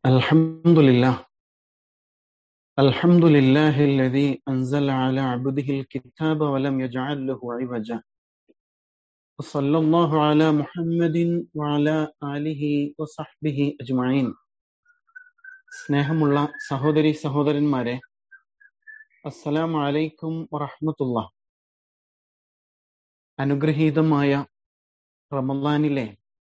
الحمد لله الحمد لله الذي أنزل على عبده الكتاب ولم يجعل له عوجا وصلى الله على محمد وعلى آله وصحبه أجمعين സ്നേഹമുള്ള സഹോദരി സഹോദരന്മാരെ അസ്സലാമു അലൈക്കും വറഹ്മത്തുള്ള അനുഗ്രഹീതമായ റമദാനിലെ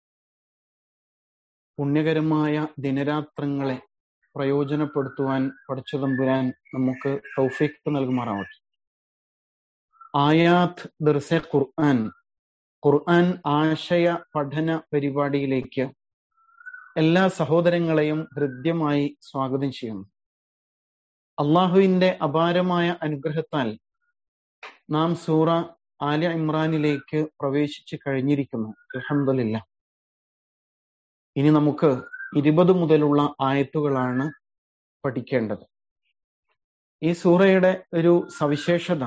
പുണ്യകരമായ ദിനരാത്രങ്ങളെ പ്രയോജനപ്പെടുത്തുവാൻ പഠിച്ചതമ്പുരാൻ നമുക്ക് തൗഫീഖ് നൽകുമാറാവട്ടെ ആയാത്ത് ദർസെ ഖുർആൻ ഖുർആൻ ആശയ പഠന പരിപാടിയിലേക്ക് എല്ലാ സഹോദരങ്ങളെയും ഹൃദ്യമായി സ്വാഗതം ചെയ്യുന്നു അള്ളാഹുവിന്റെ അപാരമായ അനുഗ്രഹത്താൽ നാം സൂറ ആല ഇമ്രാനിലേക്ക് പ്രവേശിച്ചു കഴിഞ്ഞിരിക്കുന്നു അലഹമില്ല ഇനി നമുക്ക് ഇരുപത് മുതലുള്ള ആയത്തുകളാണ് പഠിക്കേണ്ടത് ഈ സൂറയുടെ ഒരു സവിശേഷത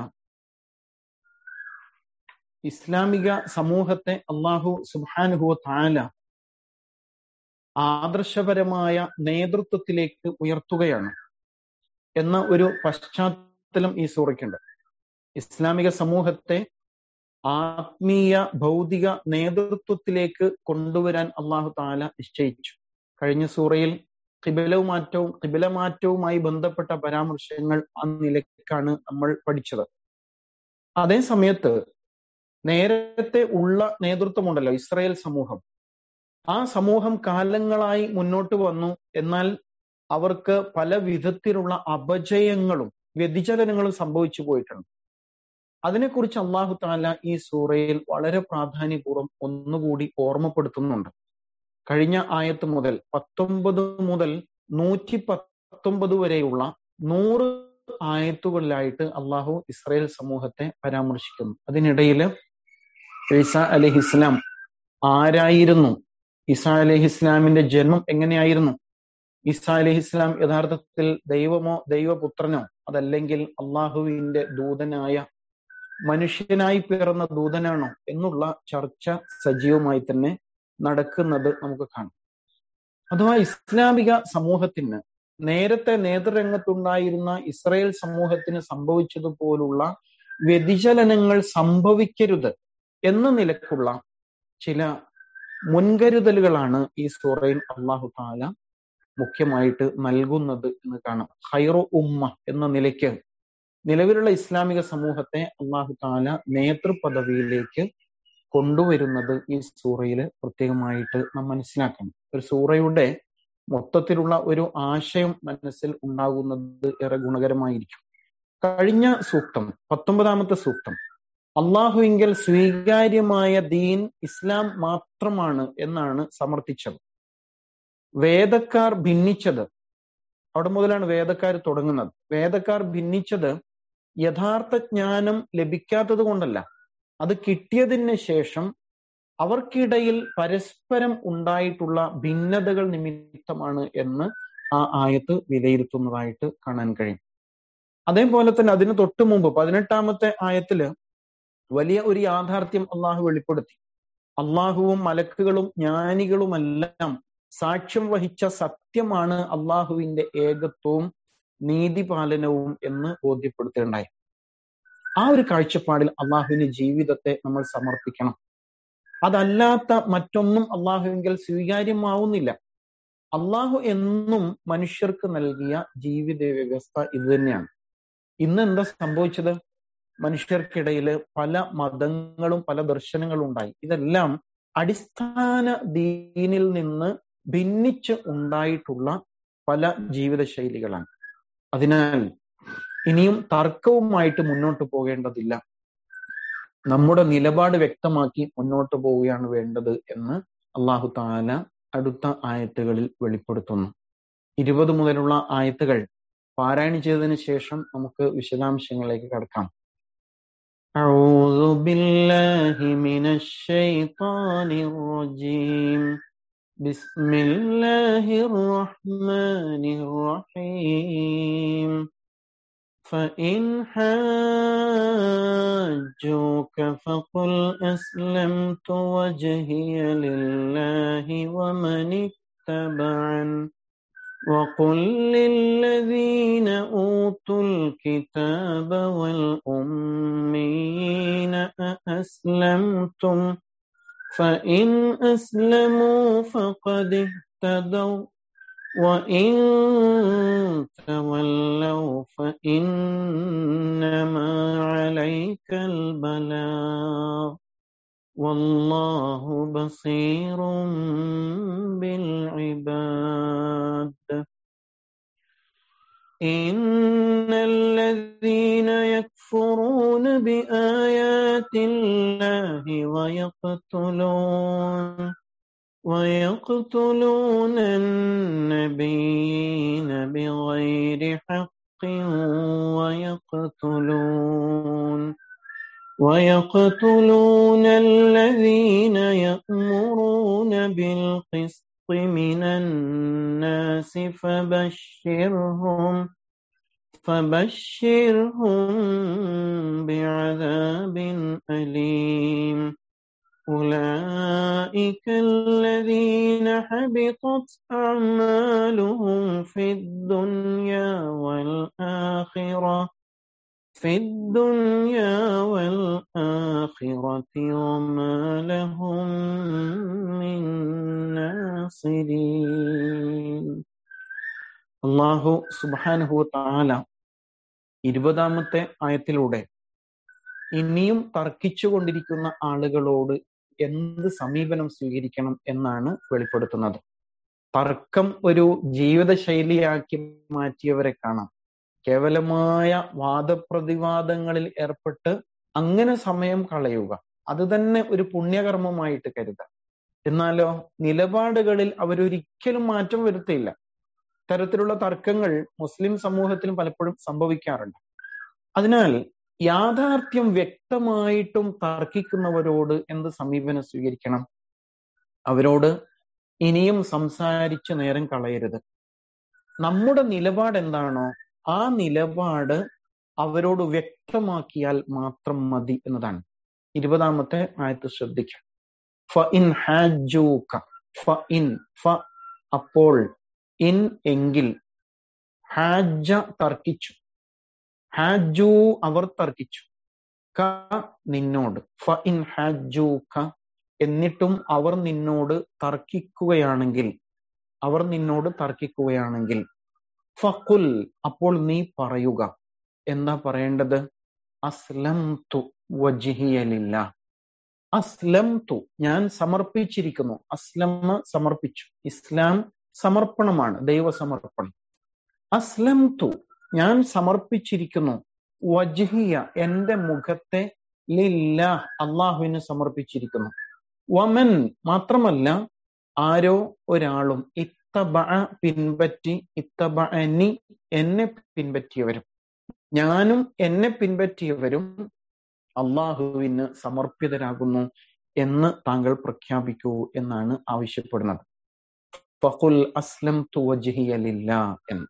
ഇസ്ലാമിക സമൂഹത്തെ അള്ളാഹു സുബാനുഹുവ താല ആദർശപരമായ നേതൃത്വത്തിലേക്ക് ഉയർത്തുകയാണ് എന്ന ഒരു പശ്ചാത്തലം ഈ സൂറയ്ക്കുണ്ട് ഇസ്ലാമിക സമൂഹത്തെ ആത്മീയ ഭൗതിക നേതൃത്വത്തിലേക്ക് കൊണ്ടുവരാൻ അള്ളാഹു താല നിശ്ചയിച്ചു കഴിഞ്ഞ സൂറയിൽ കിബിലവും മാറ്റവും കിബില മാറ്റവുമായി ബന്ധപ്പെട്ട പരാമർശങ്ങൾ ആ നിലക്കാണ് നമ്മൾ പഠിച്ചത് അതേ സമയത്ത് നേരത്തെ ഉള്ള നേതൃത്വമുണ്ടല്ലോ ഇസ്രായേൽ സമൂഹം ആ സമൂഹം കാലങ്ങളായി മുന്നോട്ട് വന്നു എന്നാൽ അവർക്ക് പല വിധത്തിലുള്ള അപജയങ്ങളും വ്യതിചലനങ്ങളും സംഭവിച്ചു പോയിട്ടുണ്ട് അതിനെക്കുറിച്ച് അള്ളാഹു താല ഈ സൂറയിൽ വളരെ പ്രാധാന്യപൂർവ്വം ഒന്നുകൂടി ഓർമ്മപ്പെടുത്തുന്നുണ്ട് കഴിഞ്ഞ ആയത്ത് മുതൽ പത്തൊമ്പത് മുതൽ നൂറ്റി പത്തൊമ്പത് വരെയുള്ള നൂറ് ആയത്തുകളിലായിട്ട് അള്ളാഹു ഇസ്രായേൽ സമൂഹത്തെ പരാമർശിക്കുന്നു അതിനിടയിൽ ഈസ അലഹിസ്ലാം ആരായിരുന്നു ഈസ അലഹിസ്ലാമിന്റെ ജന്മം എങ്ങനെയായിരുന്നു ഈസ അലഹിസ്ലാം യഥാർത്ഥത്തിൽ ദൈവമോ ദൈവപുത്രനോ അതല്ലെങ്കിൽ അള്ളാഹുവിന്റെ ദൂതനായ മനുഷ്യനായി പിറന്ന ദൂതനാണോ എന്നുള്ള ചർച്ച സജീവമായി തന്നെ നടക്കുന്നത് നമുക്ക് കാണാം അഥവാ ഇസ്ലാമിക സമൂഹത്തിന് നേരത്തെ നേതൃരംഗത്തുണ്ടായിരുന്ന ഇസ്രായേൽ സമൂഹത്തിന് സംഭവിച്ചതുപോലുള്ള വ്യതിചലനങ്ങൾ സംഭവിക്കരുത് എന്ന നിലക്കുള്ള ചില മുൻകരുതലുകളാണ് ഈ സൂറയിൽ അള്ളാഹു താല മുഖ്യമായിട്ട് നൽകുന്നത് എന്ന് കാണാം ഹൈറോ ഉമ്മ എന്ന നിലയ്ക്ക് നിലവിലുള്ള ഇസ്ലാമിക സമൂഹത്തെ അള്ളാഹു താല നേതൃപദവിയിലേക്ക് കൊണ്ടുവരുന്നത് ഈ സൂറയിൽ പ്രത്യേകമായിട്ട് നാം മനസ്സിലാക്കണം ഒരു സൂറയുടെ മൊത്തത്തിലുള്ള ഒരു ആശയം മനസ്സിൽ ഉണ്ടാകുന്നത് ഏറെ ഗുണകരമായിരിക്കും കഴിഞ്ഞ സൂക്തം പത്തൊമ്പതാമത്തെ സൂക്തം അള്ളാഹുവിങ്കൽ സ്വീകാര്യമായ ദീൻ ഇസ്ലാം മാത്രമാണ് എന്നാണ് സമർത്ഥിച്ചത് വേദക്കാർ ഭിന്നിച്ചത് അവിടെ മുതലാണ് വേദക്കാർ തുടങ്ങുന്നത് വേദക്കാർ ഭിന്നിച്ചത് യഥാർത്ഥ ജ്ഞാനം ലഭിക്കാത്തത് കൊണ്ടല്ല അത് കിട്ടിയതിന് ശേഷം അവർക്കിടയിൽ പരസ്പരം ഉണ്ടായിട്ടുള്ള ഭിന്നതകൾ നിമിത്തമാണ് എന്ന് ആ ആയത്ത് വിലയിരുത്തുന്നതായിട്ട് കാണാൻ കഴിയും അതേപോലെ തന്നെ അതിന് തൊട്ടു മുമ്പ് പതിനെട്ടാമത്തെ ആയത്തില് വലിയ ഒരു യാഥാർത്ഥ്യം അള്ളാഹു വെളിപ്പെടുത്തി അള്ളാഹുവും മലക്കുകളും ജ്ഞാനികളുമെല്ലാം സാക്ഷ്യം വഹിച്ച സത്യമാണ് അള്ളാഹുവിന്റെ ഏകത്വവും നീതിപാലനവും എന്ന് ബോധ്യപ്പെടുത്തേണ്ടായി ആ ഒരു കാഴ്ചപ്പാടിൽ അള്ളാഹുവിന്റെ ജീവിതത്തെ നമ്മൾ സമർപ്പിക്കണം അതല്ലാത്ത മറ്റൊന്നും അള്ളാഹുവിങ്കിൽ സ്വീകാര്യമാവുന്നില്ല അള്ളാഹു എന്നും മനുഷ്യർക്ക് നൽകിയ ജീവിത വ്യവസ്ഥ ഇത് തന്നെയാണ് ഇന്ന് എന്താ സംഭവിച്ചത് മനുഷ്യർക്കിടയിൽ പല മതങ്ങളും പല ദർശനങ്ങളും ഉണ്ടായി ഇതെല്ലാം അടിസ്ഥാന ദീനിൽ നിന്ന് ഭിന്നിച്ച് ഉണ്ടായിട്ടുള്ള പല ജീവിത ശൈലികളാണ് അതിനാൽ ഇനിയും തർക്കവുമായിട്ട് മുന്നോട്ട് പോകേണ്ടതില്ല നമ്മുടെ നിലപാട് വ്യക്തമാക്കി മുന്നോട്ട് പോവുകയാണ് വേണ്ടത് എന്ന് അള്ളാഹു താല അടുത്ത ആയത്തുകളിൽ വെളിപ്പെടുത്തുന്നു ഇരുപത് മുതലുള്ള ആയത്തുകൾ പാരായണം ചെയ്തതിനു ശേഷം നമുക്ക് വിശദാംശങ്ങളിലേക്ക് കടക്കാം أعوذ بالله من الشيطان الرجيم بسم الله الرحمن الرحيم فإن حاجوك فقل أسلمت وجهي لله ومن اتبعن وقل للذين أوتوا الكتاب والأمين أأسلمتم فإن أسلموا فقد اهتدوا وإن تولوا فإنما عليك البلاغ والله بصير بالعباد إن الذين يكفرون بآيات الله ويقتلون ويقتلون النبيين بغير حق ويقتلون ويقتلون الذين يأمرون بالقسط من الناس فبشرهم فبشرهم بعذاب أليم أولئك الذين حبطت أعمالهم في الدنيا والآخرة في الدنيا والآخرة وما لهم من ناصرين അള്ളാഹു സുബാനുഹു താല ഇരുപതാമത്തെ ആയത്തിലൂടെ ഇനിയും തർക്കിച്ചുകൊണ്ടിരിക്കുന്ന ആളുകളോട് എന്ത് സമീപനം സ്വീകരിക്കണം എന്നാണ് വെളിപ്പെടുത്തുന്നത് തർക്കം ഒരു ജീവിതശൈലിയാക്കി മാറ്റിയവരെ കാണാം കേവലമായ വാദപ്രതിവാദങ്ങളിൽ ഏർപ്പെട്ട് അങ്ങനെ സമയം കളയുക അത് തന്നെ ഒരു പുണ്യകർമ്മമായിട്ട് കരുതാം എന്നാലോ നിലപാടുകളിൽ അവരൊരിക്കലും മാറ്റം വരുത്തില്ല തരത്തിലുള്ള തർക്കങ്ങൾ മുസ്ലിം സമൂഹത്തിലും പലപ്പോഴും സംഭവിക്കാറുണ്ട് അതിനാൽ യാഥാർത്ഥ്യം വ്യക്തമായിട്ടും തർക്കിക്കുന്നവരോട് എന്ത് സമീപനം സ്വീകരിക്കണം അവരോട് ഇനിയും സംസാരിച്ച് നേരം കളയരുത് നമ്മുടെ നിലപാട് എന്താണോ ആ നിലപാട് അവരോട് വ്യക്തമാക്കിയാൽ മാത്രം മതി എന്നതാണ് ഇരുപതാമത്തെ ആയത്ത് ശ്രദ്ധിക്കാം ഫ ഇൻ ഹാജൂക ഫ ഇൻ ഫ അപ്പോൾ ഇൻ എങ്കിൽ ഹാജ തർക്കിച്ചു ഹാജു അവർ തർക്കിച്ചു ക നിന്നോട് ഫ ഇൻ ഹാജു ക എന്നിട്ടും അവർ നിന്നോട് തർക്കിക്കുകയാണെങ്കിൽ അവർ നിന്നോട് തർക്കിക്കുകയാണെങ്കിൽ ഫക്കുൽ അപ്പോൾ നീ പറയുക എന്താ പറയേണ്ടത് അസ്ലം തു വജിഹിയലില്ല അസ്ലം തു ഞാൻ സമർപ്പിച്ചിരിക്കുന്നു അസ്ലമ സമർപ്പിച്ചു ഇസ്ലാം സമർപ്പണമാണ് ദൈവസമർപ്പണം അസ്ലം തു ഞാൻ സമർപ്പിച്ചിരിക്കുന്നു വജ്ഹിയ എന്റെ മുഖത്തെ ലില്ല അള്ളാഹുവിന് സമർപ്പിച്ചിരിക്കുന്നു വമൻ മാത്രമല്ല ആരോ ഒരാളും ഇത്തബ പിൻപറ്റി ഇത്തബനി എന്നെ പിൻപറ്റിയവരും ഞാനും എന്നെ പിൻപറ്റിയവരും അള്ളാഹുവിന് സമർപ്പിതരാകുന്നു എന്ന് താങ്കൾ പ്രഖ്യാപിക്കൂ എന്നാണ് ആവശ്യപ്പെടുന്നത് ഫഖുൽ അസ്ലം തു വജ്ഹിയലില്ല എന്ന്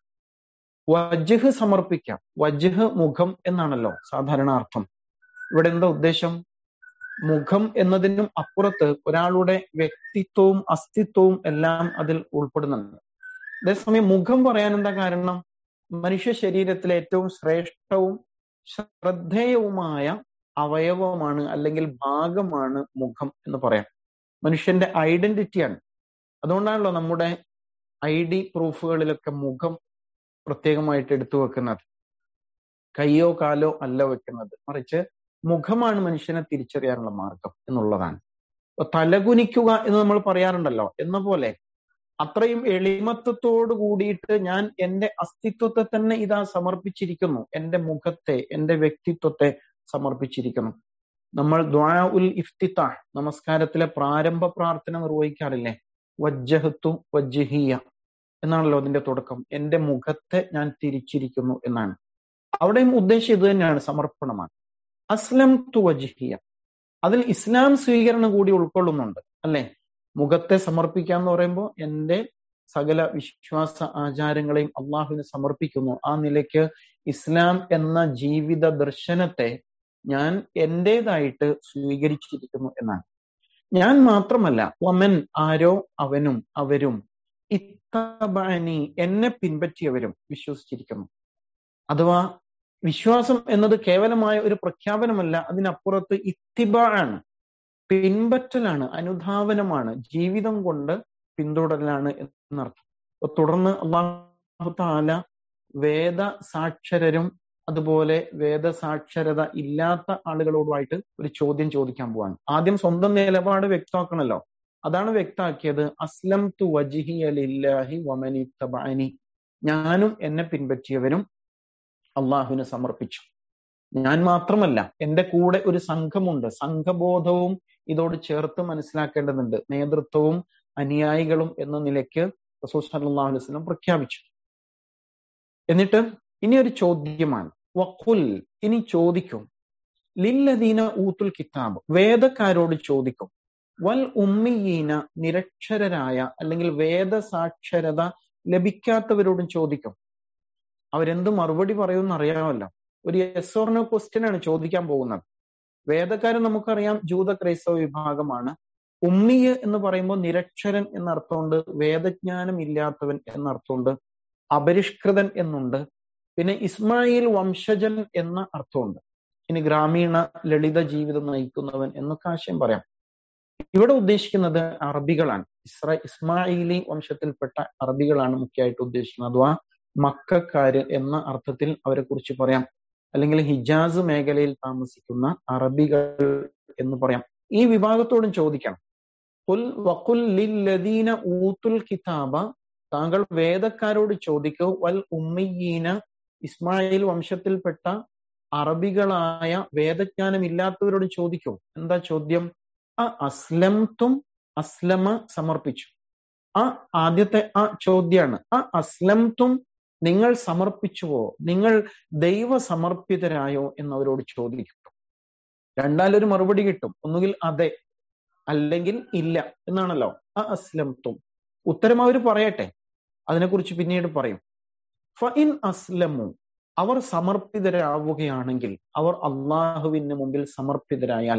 വജ്ഹ് സമർപ്പിക്കാം വജ്ഹ് മുഖം എന്നാണല്ലോ സാധാരണ അർത്ഥം ഇവിടെ എന്താ ഉദ്ദേശം മുഖം എന്നതിനും അപ്പുറത്ത് ഒരാളുടെ വ്യക്തിത്വവും അസ്തിത്വവും എല്ലാം അതിൽ ഉൾപ്പെടുന്നുണ്ട് അതേസമയം മുഖം പറയാൻ എന്താ കാരണം മനുഷ്യ ശരീരത്തിലെ ഏറ്റവും ശ്രേഷ്ഠവും ശ്രദ്ധേയവുമായ അവയവമാണ് അല്ലെങ്കിൽ ഭാഗമാണ് മുഖം എന്ന് പറയാം മനുഷ്യന്റെ ഐഡന്റിറ്റിയാണ് അതുകൊണ്ടാണല്ലോ നമ്മുടെ ഐ ഡി പ്രൂഫുകളിലൊക്കെ മുഖം പ്രത്യേകമായിട്ട് എടുത്തു വെക്കുന്നത് കയ്യോ കാലോ അല്ല വെക്കുന്നത് മറിച്ച് മുഖമാണ് മനുഷ്യനെ തിരിച്ചറിയാനുള്ള മാർഗം എന്നുള്ളതാണ് അപ്പൊ തലകുനിക്കുക എന്ന് നമ്മൾ പറയാറുണ്ടല്ലോ എന്ന പോലെ അത്രയും എളിമത്വത്തോട് കൂടിയിട്ട് ഞാൻ എന്റെ അസ്തിത്വത്തെ തന്നെ ഇതാ സമർപ്പിച്ചിരിക്കുന്നു എന്റെ മുഖത്തെ എന്റെ വ്യക്തിത്വത്തെ സമർപ്പിച്ചിരിക്കുന്നു നമ്മൾ ദ്വാ ഉൽ ഇഫ്തിത്ത നമസ്കാരത്തിലെ പ്രാരംഭ പ്രാർത്ഥന നിർവഹിക്കാറില്ലേ വജ്ജഹത്തു വജ്ജിഹിയ എന്നാണല്ലോ അതിന്റെ തുടക്കം എന്റെ മുഖത്തെ ഞാൻ തിരിച്ചിരിക്കുന്നു എന്നാണ് അവിടെയും ഉദ്ദേശം ഇത് തന്നെയാണ് സമർപ്പണമാണ് അസ്ലം തു വജ്ഹിയ അതിൽ ഇസ്ലാം സ്വീകരണം കൂടി ഉൾക്കൊള്ളുന്നുണ്ട് അല്ലെ മുഖത്തെ സമർപ്പിക്കുക എന്ന് പറയുമ്പോൾ എന്റെ സകല വിശ്വാസ ആചാരങ്ങളെയും അള്ളാഹുവിന് സമർപ്പിക്കുന്നു ആ നിലയ്ക്ക് ഇസ്ലാം എന്ന ജീവിത ദർശനത്തെ ഞാൻ എന്റേതായിട്ട് സ്വീകരിച്ചിരിക്കുന്നു എന്നാണ് ഞാൻ മാത്രമല്ല വമൻ ആരോ അവനും അവരും വമനിത്തബഅനി എന്നെ പിൻപറ്റിയവരും വിശ്വസിച്ചിരിക്കുന്നു അഥവാ വിശ്വാസം എന്നത് കേവലമായ ഒരു പ്രഖ്യാപനമല്ല അതിനപ്പുറത്ത് ഇത്തിബാണ് പിൻപറ്റലാണ് അനുധാവനമാണ് ജീവിതം കൊണ്ട് പിന്തുടരലാണ് എന്നർത്ഥം അപ്പൊ തുടർന്ന് അള്ളാഹു താല വേദ സാക്ഷരരും അതുപോലെ വേദസാക്ഷരത ഇല്ലാത്ത ആളുകളോടുമായിട്ട് ഒരു ചോദ്യം ചോദിക്കാൻ പോവാണ് ആദ്യം സ്വന്തം നിലപാട് വ്യക്തമാക്കണല്ലോ അതാണ് വ്യക്തമാക്കിയത് അസ്ലം തു വജിഹി അലില്ലാഹി വമനി തബാനി ഞാനും എന്നെ പിൻപറ്റിയവരും അള്ളാഹുവിന് സമർപ്പിച്ചു ഞാൻ മാത്രമല്ല എന്റെ കൂടെ ഒരു സംഘമുണ്ട് സംഘബോധവും ഇതോട് ചേർത്ത് മനസ്സിലാക്കേണ്ടതുണ്ട് നേതൃത്വവും അനുയായികളും എന്ന നിലയ്ക്ക് റസൂൽ സല്ലല്ലാഹു അലൈഹി വസല്ലം പ്രഖ്യാപിച്ചു എന്നിട്ട് ഇനി ഒരു ചോദ്യമാണ് വഖുൽ ഇനി ചോദിക്കും ലില്ലദീന ഊത്തുൽ കിതാബ് വേദക്കാരോട് ചോദിക്കും വൽ ഉമ്മിയീന നിരക്ഷരരായ അല്ലെങ്കിൽ വേദസാക്ഷരത ലഭിക്കാത്തവരോടും ചോദിക്കും അവരെന്ത് മറുപടി പറയുമെന്ന് അറിയാമല്ലോ ഒരു യെസ് ഓർ നോ ക്വസ്റ്റ്യൻ ആണ് ചോദിക്കാൻ പോകുന്നത് വേദക്കാരൻ നമുക്കറിയാം ജൂത ക്രൈസ്തവ വിഭാഗമാണ് ഉമ്മിയ് എന്ന് പറയുമ്പോൾ നിരക്ഷരൻ എന്ന അർത്ഥമുണ്ട് വേദജ്ഞാനം ഇല്ലാത്തവൻ എന്ന അർത്ഥമുണ്ട് അപരിഷ്കൃതൻ എന്നുണ്ട് പിന്നെ ഇസ്മായിൽ വംശജൻ എന്ന അർത്ഥമുണ്ട് ഇനി ഗ്രാമീണ ലളിത ജീവിതം നയിക്കുന്നവൻ എന്നൊക്കെ ആശയം പറയാം ഇവിടെ ഉദ്ദേശിക്കുന്നത് അറബികളാണ് ഇസ്ര ഇസ്മായിലി വംശത്തിൽപ്പെട്ട അറബികളാണ് മുഖ്യമായിട്ട് ഉദ്ദേശിക്കുന്നത് അഥവാ മക്കാര് എന്ന അർത്ഥത്തിൽ അവരെ കുറിച്ച് പറയാം അല്ലെങ്കിൽ ഹിജാസ് മേഖലയിൽ താമസിക്കുന്ന അറബികൾ എന്ന് പറയാം ഈ വിഭാഗത്തോടും ചോദിക്കണം കുൽ വക്കുൽ ലില്ലദീന ഊത്തുൽ കിതാബ താങ്കൾ വേദക്കാരോട് ചോദിക്കൂ വൽ ഉമ്മയ്യീന ഇസ്മായിൽ വംശത്തിൽപ്പെട്ട അറബികളായ വേദജ്ഞാനം ഇല്ലാത്തവരോട് ചോദിക്കൂ എന്താ ചോദ്യം ആ അസ്ലംതും അസ്ലമ സമർപ്പിച്ചു ആ ആദ്യത്തെ ആ ചോദ്യാണ് ആ അസ്ലംതും നിങ്ങൾ സമർപ്പിച്ചുവോ നിങ്ങൾ ദൈവ സമർപ്പിതരായോ എന്നവരോട് ചോദിക്കും രണ്ടാലൊരു മറുപടി കിട്ടും ഒന്നുകിൽ അതെ അല്ലെങ്കിൽ ഇല്ല എന്നാണല്ലോ ആ അസ്ലംതും ഉത്തരം അവർ പറയട്ടെ അതിനെക്കുറിച്ച് പിന്നീട് പറയും ഫഇൻ അസ്ലമു അവർ സമർപ്പിതരാവുകയാണെങ്കിൽ അവർ അള്ളാഹുവിന് മുമ്പിൽ സമർപ്പിതരായാൽ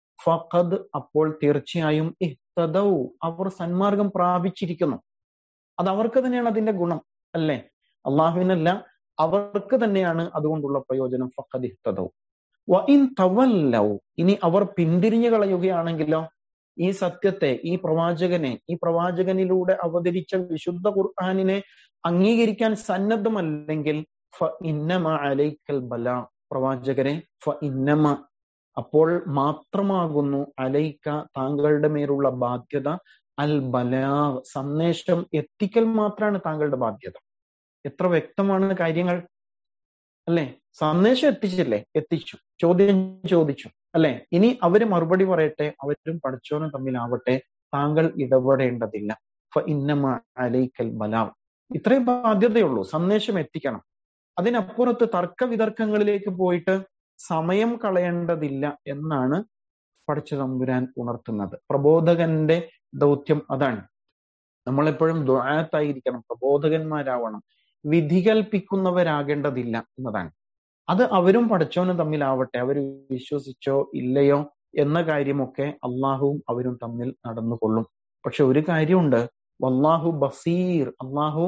ഫഖദ് അപ്പോൾ തീർച്ചയായും ഇഹ്തദൗ അവർ സന്മാർഗം പ്രാപിച്ചിരിക്കുന്നു അത് അവർക്ക് തന്നെയാണ് അതിന്റെ ഗുണം അല്ലേ അള്ളാഹുവിനല്ല അവർക്ക് തന്നെയാണ് അതുകൊണ്ടുള്ള പ്രയോജനം ഫഖദ് ഇഹ്തദൗ വഇൻ തവല്ലൗ ഇനി അവർ പിന്തിരിഞ്ഞു കളയുകയാണെങ്കിലോ ഈ സത്യത്തെ ഈ പ്രവാചകനെ ഈ പ്രവാചകനിലൂടെ അവതരിച്ച വിശുദ്ധ ഖുർആാനിനെ അംഗീകരിക്കാൻ സന്നദ്ധമല്ലെങ്കിൽ ഫ ഇന്നമ അലൈക്കൽ ബല പ്രവാചകരെ ഫ ഇന്നമ അപ്പോൾ മാത്രമാകുന്നു അലൈക്ക താങ്കളുടെ മേലുള്ള ബാധ്യത അൽ ബലാ സന്ദേശം എത്തിക്കൽ മാത്രമാണ് താങ്കളുടെ ബാധ്യത എത്ര വ്യക്തമാണ് കാര്യങ്ങൾ അല്ലെ സന്ദേശം എത്തിച്ചില്ലേ എത്തിച്ചു ചോദ്യം ചോദിച്ചു അല്ലെ ഇനി അവര് മറുപടി പറയട്ടെ അവരും പഠിച്ചോനും തമ്മിലാവട്ടെ താങ്കൾ ഇടപെടേണ്ടതില്ല ഫ ഇന്നമ അലൈക്കൽ ബലാവ് ഇത്രയും ബാധ്യതയുള്ളൂ സന്ദേശം എത്തിക്കണം അതിനപ്പുറത്ത് തർക്ക വിതർക്കങ്ങളിലേക്ക് പോയിട്ട് സമയം കളയേണ്ടതില്ല എന്നാണ് പഠിച്ച തമ്പുരാൻ ഉണർത്തുന്നത് പ്രബോധകന്റെ ദൗത്യം അതാണ് നമ്മളെപ്പോഴും ദ്വാത്തായിരിക്കണം പ്രബോധകന്മാരാവണം വിധി കൽപ്പിക്കുന്നവരാകേണ്ടതില്ല എന്നതാണ് അത് അവരും പഠിച്ചവനും തമ്മിലാവട്ടെ അവർ വിശ്വസിച്ചോ ഇല്ലയോ എന്ന കാര്യമൊക്കെ അള്ളാഹുവും അവരും തമ്മിൽ നടന്നുകൊള്ളും പക്ഷെ ഒരു കാര്യമുണ്ട് വല്ലാഹു ബസീർ അള്ളാഹു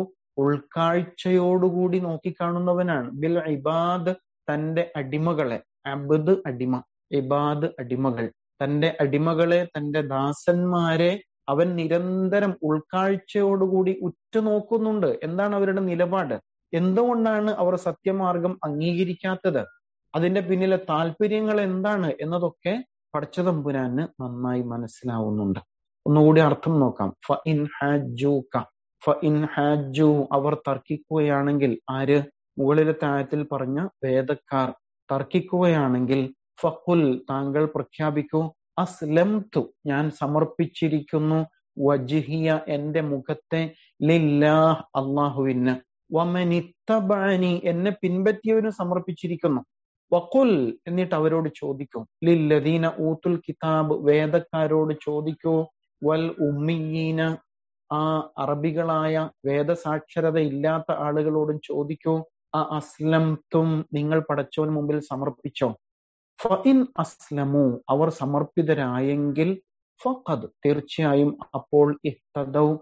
ഉൾക്കാഴ്ചയോടുകൂടി നോക്കിക്കാണുന്നവനാണ് ബിൽ ഇബാദ് തന്റെ അടിമകളെ അബദ് അടിമ ഇബാദ് അടിമകൾ തന്റെ അടിമകളെ തന്റെ ദാസന്മാരെ അവൻ നിരന്തരം ഉൾക്കാഴ്ചയോടുകൂടി ഉറ്റുനോക്കുന്നുണ്ട് എന്താണ് അവരുടെ നിലപാട് എന്തുകൊണ്ടാണ് അവർ സത്യമാർഗം അംഗീകരിക്കാത്തത് അതിന്റെ പിന്നിലെ താല്പര്യങ്ങൾ എന്താണ് എന്നതൊക്കെ പടച്ചതമ്പുരാന് നന്നായി മനസ്സിലാവുന്നുണ്ട് ഒന്നുകൂടി അർത്ഥം നോക്കാം ഫ ഇൻ ഹാജൂക ഫ ഇൻ ഹാജു അവർ തർക്കിക്കുകയാണെങ്കിൽ ആര് മുകളിലത്തെ ആയത്തിൽ പറഞ്ഞ വേദക്കാർ തർക്കിക്കുകയാണെങ്കിൽ ഫഖുൽ താങ്കൾ പ്രഖ്യാപിക്കൂ അസ്ലംതു ഞാൻ സമർപ്പിച്ചിരിക്കുന്നു വജ്ഹിയ എന്റെ മുഖത്തെ ലില്ലാഹ് അള്ളാഹുവിന് വമനിത്തബാനി എന്നെ പിൻപറ്റിയവനും സമർപ്പിച്ചിരിക്കുന്നു വക്കുൽ എന്നിട്ട് അവരോട് ചോദിക്കും ലില്ലദീന ഊത്തുൽ കിതാബ് വേദക്കാരോട് ചോദിക്കൂ വൽ ഉമ്മിയീന ആ അറബികളായ വേദസാക്ഷരത ഇല്ലാത്ത ആളുകളോടും ചോദിക്കൂ ആ അസ്ലംതും നിങ്ങൾ പടച്ചോന് മുമ്പിൽ സമർപ്പിച്ചോ ഫഇൻ അസ്ലമു അവർ സമർപ്പിതരായെങ്കിൽ ഫഖദ് തീർച്ചയായും അപ്പോൾ ഇഹ്തദൗ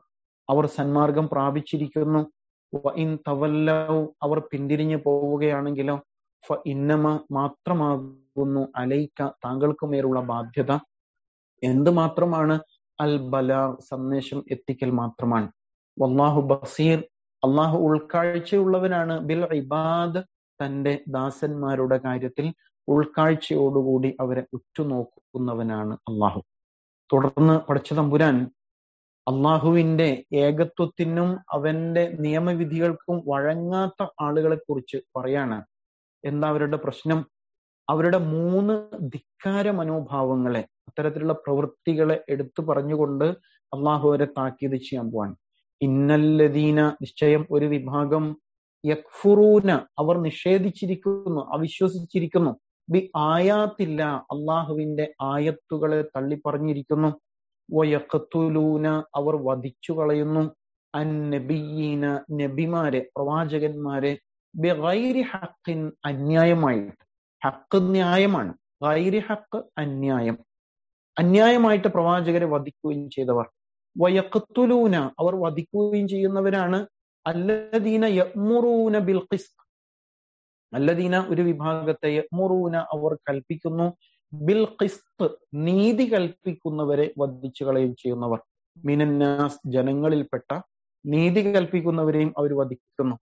അവർ സന്മാർഗം പ്രാപിച്ചിരിക്കുന്നു ഇൻ തവല്ലൗ അവർ പിന്തിരിഞ്ഞു പോവുകയാണെങ്കിലോ ഫ ഇന്നമ മാത്രമാകുന്നു അലൈക്ക താങ്കൾക്ക് മേലുള്ള ബാധ്യത എന്ത് മാത്രമാണ് അൽ ബലാ സന്ദേശം എത്തിക്കൽ മാത്രമാണ് വല്ലാഹു ബസീർ അള്ളാഹു ഉൾക്കാഴ്ചയുള്ളവനാണ് ബിൽ ഇബാദ് തന്റെ ദാസന്മാരുടെ കാര്യത്തിൽ ഉൾക്കാഴ്ചയോടുകൂടി അവരെ ഉറ്റുനോക്കുന്നവനാണ് അള്ളാഹു തുടർന്ന് പഠിച്ച തമ്പുരാൻ അള്ളാഹുവിന്റെ ഏകത്വത്തിനും അവന്റെ നിയമവിധികൾക്കും വഴങ്ങാത്ത ആളുകളെ കുറിച്ച് പറയാണ് എന്താ അവരുടെ പ്രശ്നം അവരുടെ മൂന്ന് ധിക്കാര മനോഭാവങ്ങളെ അത്തരത്തിലുള്ള പ്രവൃത്തികളെ എടുത്തു പറഞ്ഞുകൊണ്ട് അള്ളാഹു അവരെ താക്കീത് ചെയ്യാൻ പോവാണ് ഇന്നല്ലദീന നിശ്ചയം ഒരു വിഭാഗം യക്ഫുറൂന അവർ നിഷേധിച്ചിരിക്കുന്നു അവിശ്വസിച്ചിരിക്കുന്നു ബി ആയാത്തില്ല അള്ളാഹുവിന്റെ ആയത്തുകളെ തള്ളിപ്പറഞ്ഞിരിക്കുന്നു വയക്കത്തുലൂന അവർ വധിച്ചു കളയുന്നു അൻ നബിയീന നബിമാരെ പ്രവാചകന്മാരെ ബിഗൈരി ഹക്കിൻ അന്യായമായിട്ട് ഹക്ക് ന്യായമാണ് ഗൈരി ഹക്ക് അന്യായം അന്യായമായിട്ട് പ്രവാചകരെ വധിക്കുകയും ചെയ്തവർ വയക്കത്തുലൂന അവർ വധിക്കുകയും ചെയ്യുന്നവരാണ് അല്ലദീന യമുറൂന ബിൽ ഖിസ്ത് അല്ലദീന ഒരു വിഭാഗത്തെ യമുറൂന അവർ കൽപ്പിക്കുന്നു ബിൽ ഖിസ്ത് നീതി കൽപ്പിക്കുന്നവരെ വധിച്ചു കളയും ചെയ്യുന്നവർ മിനന്നാസ് ജനങ്ങളിൽപ്പെട്ട നീതി കൽപ്പിക്കുന്നവരെയും അവർ വധിക്കുന്നു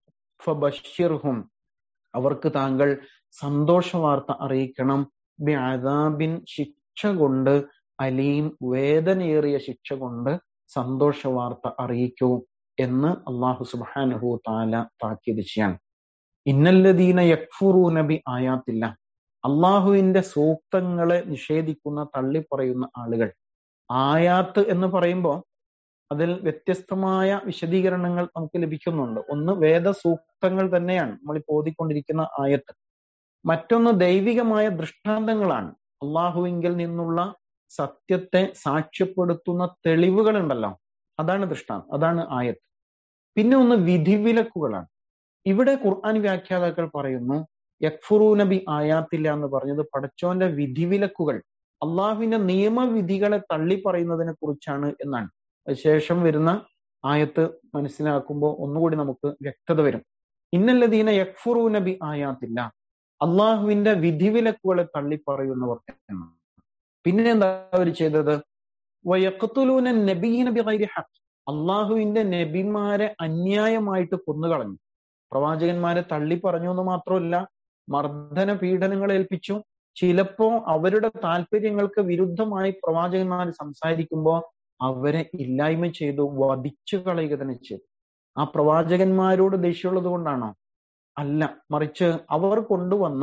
ഫബഷിർഹും അവർക്ക് താങ്കൾ സന്തോഷ വാർത്ത അറിയിക്കണം ബി അദാബിൻ ശിക്ഷ കൊണ്ട് അലീം വേദനയേറിയ ശിക്ഷ കൊണ്ട് സന്തോഷ വാർത്ത അറിയിക്കൂ എന്ന് അള്ളാഹു സുബാനുഹു താല താക്കീത് ചെയ്യാണ് ഇന്നല്ലദീന യക്ഫുറൂ നബി ആയാത്തില്ല അള്ളാഹുവിന്റെ സൂക്തങ്ങളെ നിഷേധിക്കുന്ന തള്ളിപ്പറയുന്ന ആളുകൾ ആയാത്ത് എന്ന് പറയുമ്പോൾ അതിൽ വ്യത്യസ്തമായ വിശദീകരണങ്ങൾ നമുക്ക് ലഭിക്കുന്നുണ്ട് ഒന്ന് വേദസൂക്തങ്ങൾ തന്നെയാണ് നമ്മൾ ഓതിക്കൊണ്ടിരിക്കുന്ന ആയത്ത് മറ്റൊന്ന് ദൈവികമായ ദൃഷ്ടാന്തങ്ങളാണ് അള്ളാഹുവിങ്കിൽ നിന്നുള്ള സത്യത്തെ സാക്ഷ്യപ്പെടുത്തുന്ന തെളിവുകളുണ്ടല്ലോ അതാണ് ദൃഷ്ടാന്തം അതാണ് ആയത്ത് പിന്നെ ഒന്ന് വിധിവിലക്കുകളാണ് ഇവിടെ ഖുർആൻ വ്യാഖ്യാതാക്കൾ പറയുന്നു യക്ഫുറൂ നബി ആയാത്തില്ല എന്ന് പറഞ്ഞത് പടച്ചോന്റെ വിധിവിലക്കുകൾ അള്ളാഹുവിന്റെ നിയമവിധികളെ തള്ളി പറയുന്നതിനെ കുറിച്ചാണ് എന്നാണ് ശേഷം വരുന്ന ആയത്ത് മനസ്സിലാക്കുമ്പോൾ ഒന്നുകൂടി നമുക്ക് വ്യക്തത വരും ഇന്നല്ലദീന യക്ഫുറൂ നബി ആയാത്തില്ല അള്ളാഹുവിന്റെ വിധിവിലക്കുകളെ തള്ളി പറയുന്നവർ എന്നാണ് പിന്നെ എന്താ അവർ ചെയ്തത് വയക്കത്തുലൂന നബീന ബിഗൈരി ഹഖ് അള്ളാഹുവിന്റെ നബിമാരെ അന്യായമായിട്ട് കൊന്നുകളഞ്ഞു പ്രവാചകന്മാരെ തള്ളി പറഞ്ഞു എന്ന് മാത്രമല്ല മർദ്ദന പീഡനങ്ങൾ ഏൽപ്പിച്ചു ചിലപ്പോ അവരുടെ താല്പര്യങ്ങൾക്ക് വിരുദ്ധമായി പ്രവാചകന്മാർ സംസാരിക്കുമ്പോൾ അവരെ ഇല്ലായ്മ ചെയ്തു വധിച്ചു കളയുക തന്നെ ചെയ്തു ആ പ്രവാചകന്മാരോട് ദേഷ്യമുള്ളത് കൊണ്ടാണോ അല്ല മറിച്ച് അവർ കൊണ്ടുവന്ന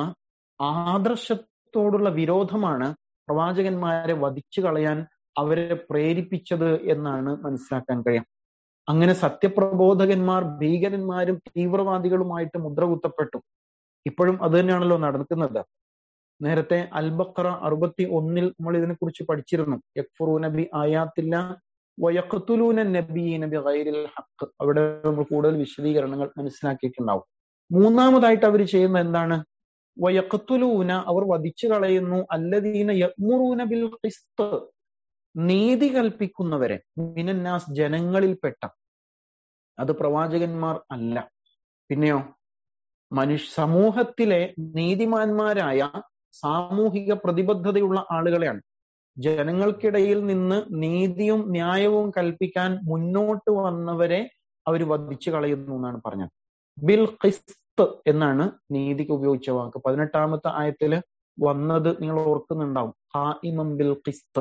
ആദർശത്തോടുള്ള വിരോധമാണ് പ്രവാചകന്മാരെ വധിച്ചു കളയാൻ അവരെ പ്രേരിപ്പിച്ചത് എന്നാണ് മനസ്സിലാക്കാൻ കഴിയാം അങ്ങനെ സത്യപ്രബോധകന്മാർ ഭീകരന്മാരും തീവ്രവാദികളുമായിട്ട് മുദ്ര കുത്തപ്പെട്ടു ഇപ്പോഴും അത് തന്നെയാണല്ലോ നടക്കുന്നത് നേരത്തെ അൽബക്കറ അറുപത്തി ഒന്നിൽ നമ്മൾ ഇതിനെക്കുറിച്ച് പഠിച്ചിരുന്നു യക്ഫുറൂ നബി ആയാത്തില്ല വയക്കത്തുലൂന നബി നബി ഗൈരിൽ ഹക്ക് അവിടെ നമ്മൾ കൂടുതൽ വിശദീകരണങ്ങൾ മനസ്സിലാക്കിയിട്ടുണ്ടാവും മൂന്നാമതായിട്ട് അവർ ചെയ്യുന്ന എന്താണ് വയക്കത്തുലൂന അവർ വധിച്ചു കളയുന്നു അല്ലദീന യമുറൂന ബിൽ ഖിസ്ത് നീതി കൽപ്പിക്കുന്നവരെ മിനന്നാസ് ജനങ്ങളിൽപ്പെട്ട അത് പ്രവാചകന്മാർ അല്ല പിന്നെയോ മനുഷ്യ സമൂഹത്തിലെ നീതിമാന്മാരായ സാമൂഹിക പ്രതിബദ്ധതയുള്ള ആളുകളെയാണ് ജനങ്ങൾക്കിടയിൽ നിന്ന് നീതിയും ന്യായവും കൽപ്പിക്കാൻ മുന്നോട്ട് വന്നവരെ അവർ വധിച്ചു കളയുന്നു എന്നാണ് പറഞ്ഞത് ബിൽ ഖിസ്ത് എന്നാണ് നീതിക്ക് ഉപയോഗിച്ച വാക്ക് പതിനെട്ടാമത്തെ ആയത്തില് വന്നത് നിങ്ങൾ ഓർക്കുന്നുണ്ടാവും ഹായിമം ബിൽ ഖിസ്ത്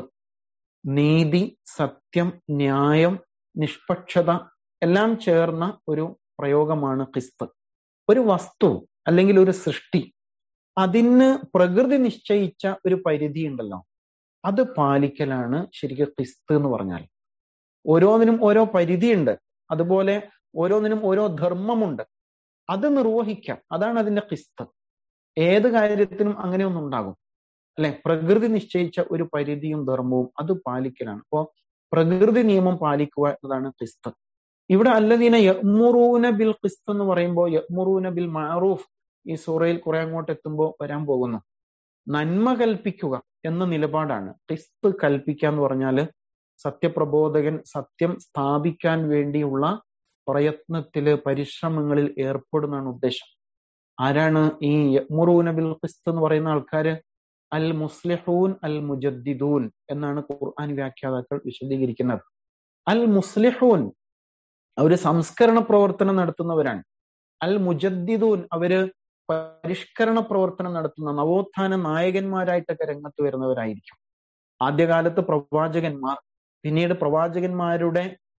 നീതി സത്യം ന്യായം നിഷ്പക്ഷത എല്ലാം ചേർന്ന ഒരു പ്രയോഗമാണ് ഖിസ്ത് ഒരു വസ്തു അല്ലെങ്കിൽ ഒരു സൃഷ്ടി അതിന് പ്രകൃതി നിശ്ചയിച്ച ഒരു പരിധി ഉണ്ടല്ലോ അത് പാലിക്കലാണ് ശരിക്കും ക്രിസ്ത് എന്ന് പറഞ്ഞാൽ ഓരോന്നിനും ഓരോ പരിധിയുണ്ട് അതുപോലെ ഓരോന്നിനും ഓരോ ധർമ്മമുണ്ട് അത് നിർവഹിക്കാം അതാണ് അതിന്റെ ക്രിസ്ത് ഏത് കാര്യത്തിനും അങ്ങനെയൊന്നും ഉണ്ടാകും അല്ലെ പ്രകൃതി നിശ്ചയിച്ച ഒരു പരിധിയും ധർമ്മവും അത് പാലിക്കലാണ് അപ്പോ പ്രകൃതി നിയമം പാലിക്കുക എന്നതാണ് ക്രിസ്ത് ഇവിടെ അല്ലദീന യമുറൂന ബിൽ ക്രിസ്ത് എന്ന് പറയുമ്പോൾ യമുറൂന ബിൽ മാറൂഫ് ഈ സൂറയിൽ കുറെ അങ്ങോട്ട് എത്തുമ്പോൾ വരാൻ പോകുന്നു നന്മ കൽപ്പിക്കുക എന്ന നിലപാടാണ് ക്രിസ്ത് കൽപ്പിക്കുക എന്ന് പറഞ്ഞാല് സത്യപ്രബോധകൻ സത്യം സ്ഥാപിക്കാൻ വേണ്ടിയുള്ള പ്രയത്നത്തില് പരിശ്രമങ്ങളിൽ ഏർപ്പെടുന്നതാണ് ഉദ്ദേശം ആരാണ് ഈ യമുറൂന ബിൽ ഖിസ്ത് എന്ന് പറയുന്ന ആൾക്കാര് അൽ മുസ്ലിഹൂൻ അൽ മുജദ്ദിദൂൻ എന്നാണ് ഖുർആൻ വ്യാഖ്യാതാക്കൾ വിശദീകരിക്കുന്നത് അൽ മുസ്ലിഹൂൻ അവര് സംസ്കരണ പ്രവർത്തനം നടത്തുന്നവരാണ് അൽ മുജദ്ദിദൂൻ അവര് പരിഷ്കരണ പ്രവർത്തനം നടത്തുന്ന നവോത്ഥാന നായകന്മാരായിട്ടൊക്കെ രംഗത്ത് വരുന്നവരായിരിക്കും ആദ്യകാലത്ത് പ്രവാചകന്മാർ പിന്നീട് പ്രവാചകന്മാരുടെ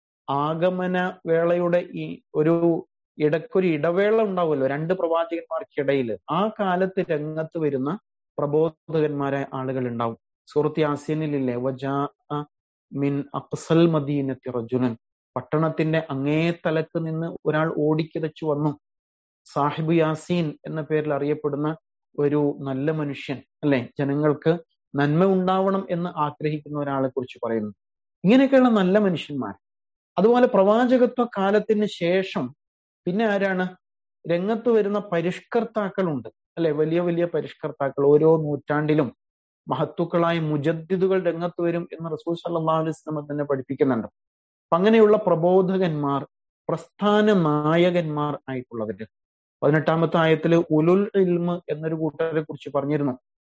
ആഗമന വേളയുടെ ഈ ഒരു ഇടക്കൊരു ഇടവേള ഉണ്ടാവുമല്ലോ രണ്ട് പ്രവാചകന്മാർക്കിടയിൽ ആ കാലത്ത് രംഗത്ത് വരുന്ന പ്രബോധകന്മാരായ ആളുകൾ ഉണ്ടാവും സൂറത്ത് യാസീനിലില്ലേ വജാ മിൻ അക്സൽ മദീനത്തി റജുലൻ പട്ടണത്തിന്റെ അങ്ങേ തലക്ക് നിന്ന് ഒരാൾ ഓടിക്കിതച്ചു വന്നു സാഹിബ് യാസീൻ എന്ന പേരിൽ അറിയപ്പെടുന്ന ഒരു നല്ല മനുഷ്യൻ അല്ലെ ജനങ്ങൾക്ക് നന്മ ഉണ്ടാവണം എന്ന് ആഗ്രഹിക്കുന്ന ഒരാളെ കുറിച്ച് പറയുന്നു ഇങ്ങനെയൊക്കെയുള്ള നല്ല മനുഷ്യന്മാർ അതുപോലെ പ്രവാചകത്വ കാലത്തിന് ശേഷം പിന്നെ ആരാണ് രംഗത്ത് വരുന്ന പരിഷ്കർത്താക്കളുണ്ട് അല്ലെ വലിയ വലിയ പരിഷ്കർത്താക്കൾ ഓരോ നൂറ്റാണ്ടിലും മഹത്തുക്കളായ മുജദ്ദിദുകൾ രംഗത്ത് വരും എന്ന് റസൂൽ സല്ലാ അലൈഹി സ്വലം തന്നെ പഠിപ്പിക്കുന്നുണ്ട് അപ്പൊ അങ്ങനെയുള്ള പ്രബോധകന്മാർ പ്രസ്ഥാന നായകന്മാർ ആയിട്ടുള്ളവര് പതിനെട്ടാമത്തെ ആയത്തില് ഉലുൽ ഇൽമ് എന്നൊരു കൂട്ടരെ കുറിച്ച് പറഞ്ഞിരുന്നു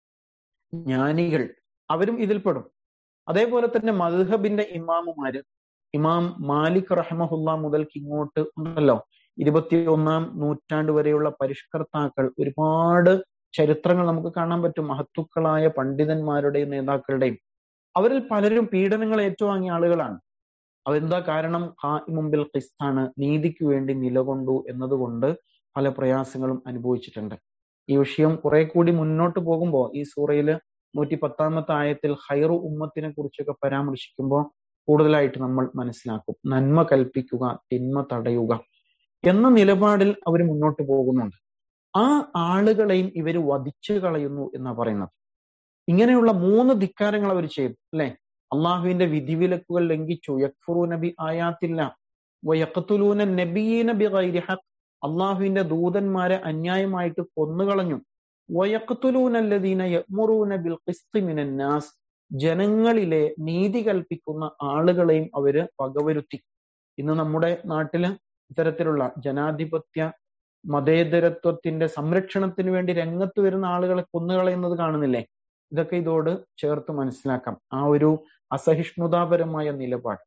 ജ്ഞാനികൾ അവരും ഇതിൽപ്പെടും അതേപോലെ തന്നെ മദ്ഹബിന്റെ ഇമാമുമാര് ഇമാം മാലിക് റഹ്മഹുല്ല മുതൽക്ക് ഇങ്ങോട്ട് ഉണ്ടല്ലോ ഇരുപത്തി ഒന്നാം നൂറ്റാണ്ട് വരെയുള്ള പരിഷ്കർത്താക്കൾ ഒരുപാട് ചരിത്രങ്ങൾ നമുക്ക് കാണാൻ പറ്റും മഹത്തുക്കളായ പണ്ഡിതന്മാരുടെയും നേതാക്കളുടെയും അവരിൽ പലരും പീഡനങ്ങൾ ഏറ്റുവാങ്ങിയ ആളുകളാണ് അതെന്താ കാരണം മുമ്പിൽ ക്രിസ്താണ് നീതിക്ക് വേണ്ടി നിലകൊണ്ടു എന്നതുകൊണ്ട് പല പ്രയാസങ്ങളും അനുഭവിച്ചിട്ടുണ്ട് ഈ വിഷയം കുറെ കൂടി മുന്നോട്ട് പോകുമ്പോൾ ഈ സൂറയില് നൂറ്റി പത്താമത്തെ ആയത്തിൽ ഹൈറു ഉമ്മത്തിനെ കുറിച്ചൊക്കെ പരാമർശിക്കുമ്പോൾ കൂടുതലായിട്ട് നമ്മൾ മനസ്സിലാക്കും നന്മ കൽപ്പിക്കുക തിന്മ തടയുക എന്ന നിലപാടിൽ അവർ മുന്നോട്ട് പോകുന്നുണ്ട് ആ ആളുകളെയും ഇവർ വധിച്ചു കളയുന്നു എന്നാ പറയുന്നത് ഇങ്ങനെയുള്ള മൂന്ന് ധിക്കാരങ്ങൾ അവർ ചെയ്തു അല്ലെ അള്ളാഹുവിന്റെ വിധിവിലക്കുകൾ ലംഘിച്ചു യക്ഫുറു നബി ആയാത്തില്ല വയക്കത്തുലൂന നബീന ബി ഹഖ് അള്ളാഹുവിന്റെ ദൂതന്മാരെ അന്യായമായിട്ട് കൊന്നുകളഞ്ഞു വയക്കത്തുലൂനല്ലദീന യമുറൂന ബിൽ ഖിസ്തി മിനന്നാസ് ജനങ്ങളിലെ നീതി കൽപ്പിക്കുന്ന ആളുകളെയും അവര് വകവരുത്തി ഇന്ന് നമ്മുടെ നാട്ടില് ഇത്തരത്തിലുള്ള ജനാധിപത്യ മതേതരത്വത്തിന്റെ സംരക്ഷണത്തിന് വേണ്ടി രംഗത്ത് വരുന്ന ആളുകളെ കൊന്നുകളയുന്നത് കാണുന്നില്ലേ ഇതൊക്കെ ഇതോട് ചേർത്ത് മനസ്സിലാക്കാം ആ ഒരു അസഹിഷ്ണുതാപരമായ നിലപാട്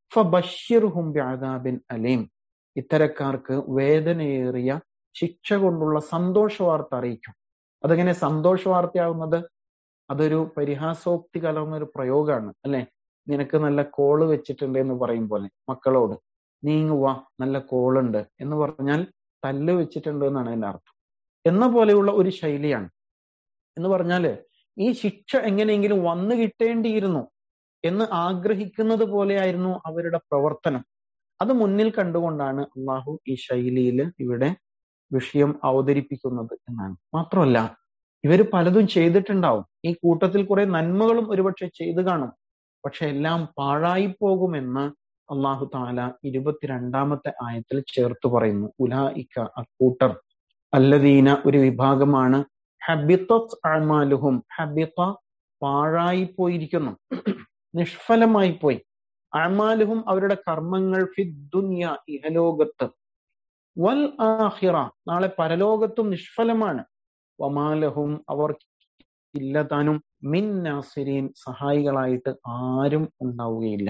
ഫബഷിർഹും ബിൻ അലീം ഇത്തരക്കാർക്ക് വേദനയേറിയ ശിക്ഷ കൊണ്ടുള്ള സന്തോഷ വാർത്ത അറിയിക്കും അതെങ്ങനെ സന്തോഷ വാർത്തയാവുന്നത് അതൊരു പരിഹാസോക്തി കലർന്ന ഒരു പ്രയോഗമാണ് അല്ലെ നിനക്ക് നല്ല കോള് വെച്ചിട്ടുണ്ട് എന്ന് പറയും പോലെ മക്കളോട് നീങ്ങു വാ നല്ല കോളുണ്ട് എന്ന് പറഞ്ഞാൽ തല്ല് വെച്ചിട്ടുണ്ട് എന്നാണ് അതിന്റെ അർത്ഥം എന്ന പോലെയുള്ള ഒരു ശൈലിയാണ് എന്ന് പറഞ്ഞാല് ഈ ശിക്ഷ എങ്ങനെയെങ്കിലും വന്നു കിട്ടേണ്ടിയിരുന്നു എന്ന് ആഗ്രഹിക്കുന്നത് പോലെയായിരുന്നു അവരുടെ പ്രവർത്തനം അത് മുന്നിൽ കണ്ടുകൊണ്ടാണ് അള്ളാഹു ഈ ശൈലിയിൽ ഇവിടെ വിഷയം അവതരിപ്പിക്കുന്നത് എന്നാണ് മാത്രമല്ല ഇവർ പലതും ചെയ്തിട്ടുണ്ടാവും ഈ കൂട്ടത്തിൽ കുറെ നന്മകളും ഒരുപക്ഷെ ചെയ്തു കാണും പക്ഷെ എല്ലാം പാഴായി പോകുമെന്ന് അള്ളാഹു താല ഇരുപത്തിരണ്ടാമത്തെ ആയത്തിൽ ചേർത്ത് പറയുന്നു ഉലായിക്ക അക്കൂട്ടർ അല്ലദീന ഒരു വിഭാഗമാണ് ഹബിത്തത് അമാലുഹും ഹബിത്ത പാഴായി പോയിരിക്കുന്നു നിഷ്ഫലമായി പോയി അമാലുഹും അവരുടെ കർമ്മങ്ങൾ ഫിദ്ദുന്യ ഇഹലോകത്ത് വൽ ആഹിറ നാളെ പരലോകത്തും നിഷ്ഫലമാണ് വമാലഹും അവർ ഇല്ലതാനും മിൻ നാസിരീൻ സഹായികളായിട്ട് ആരും ഉണ്ടാവുകയില്ല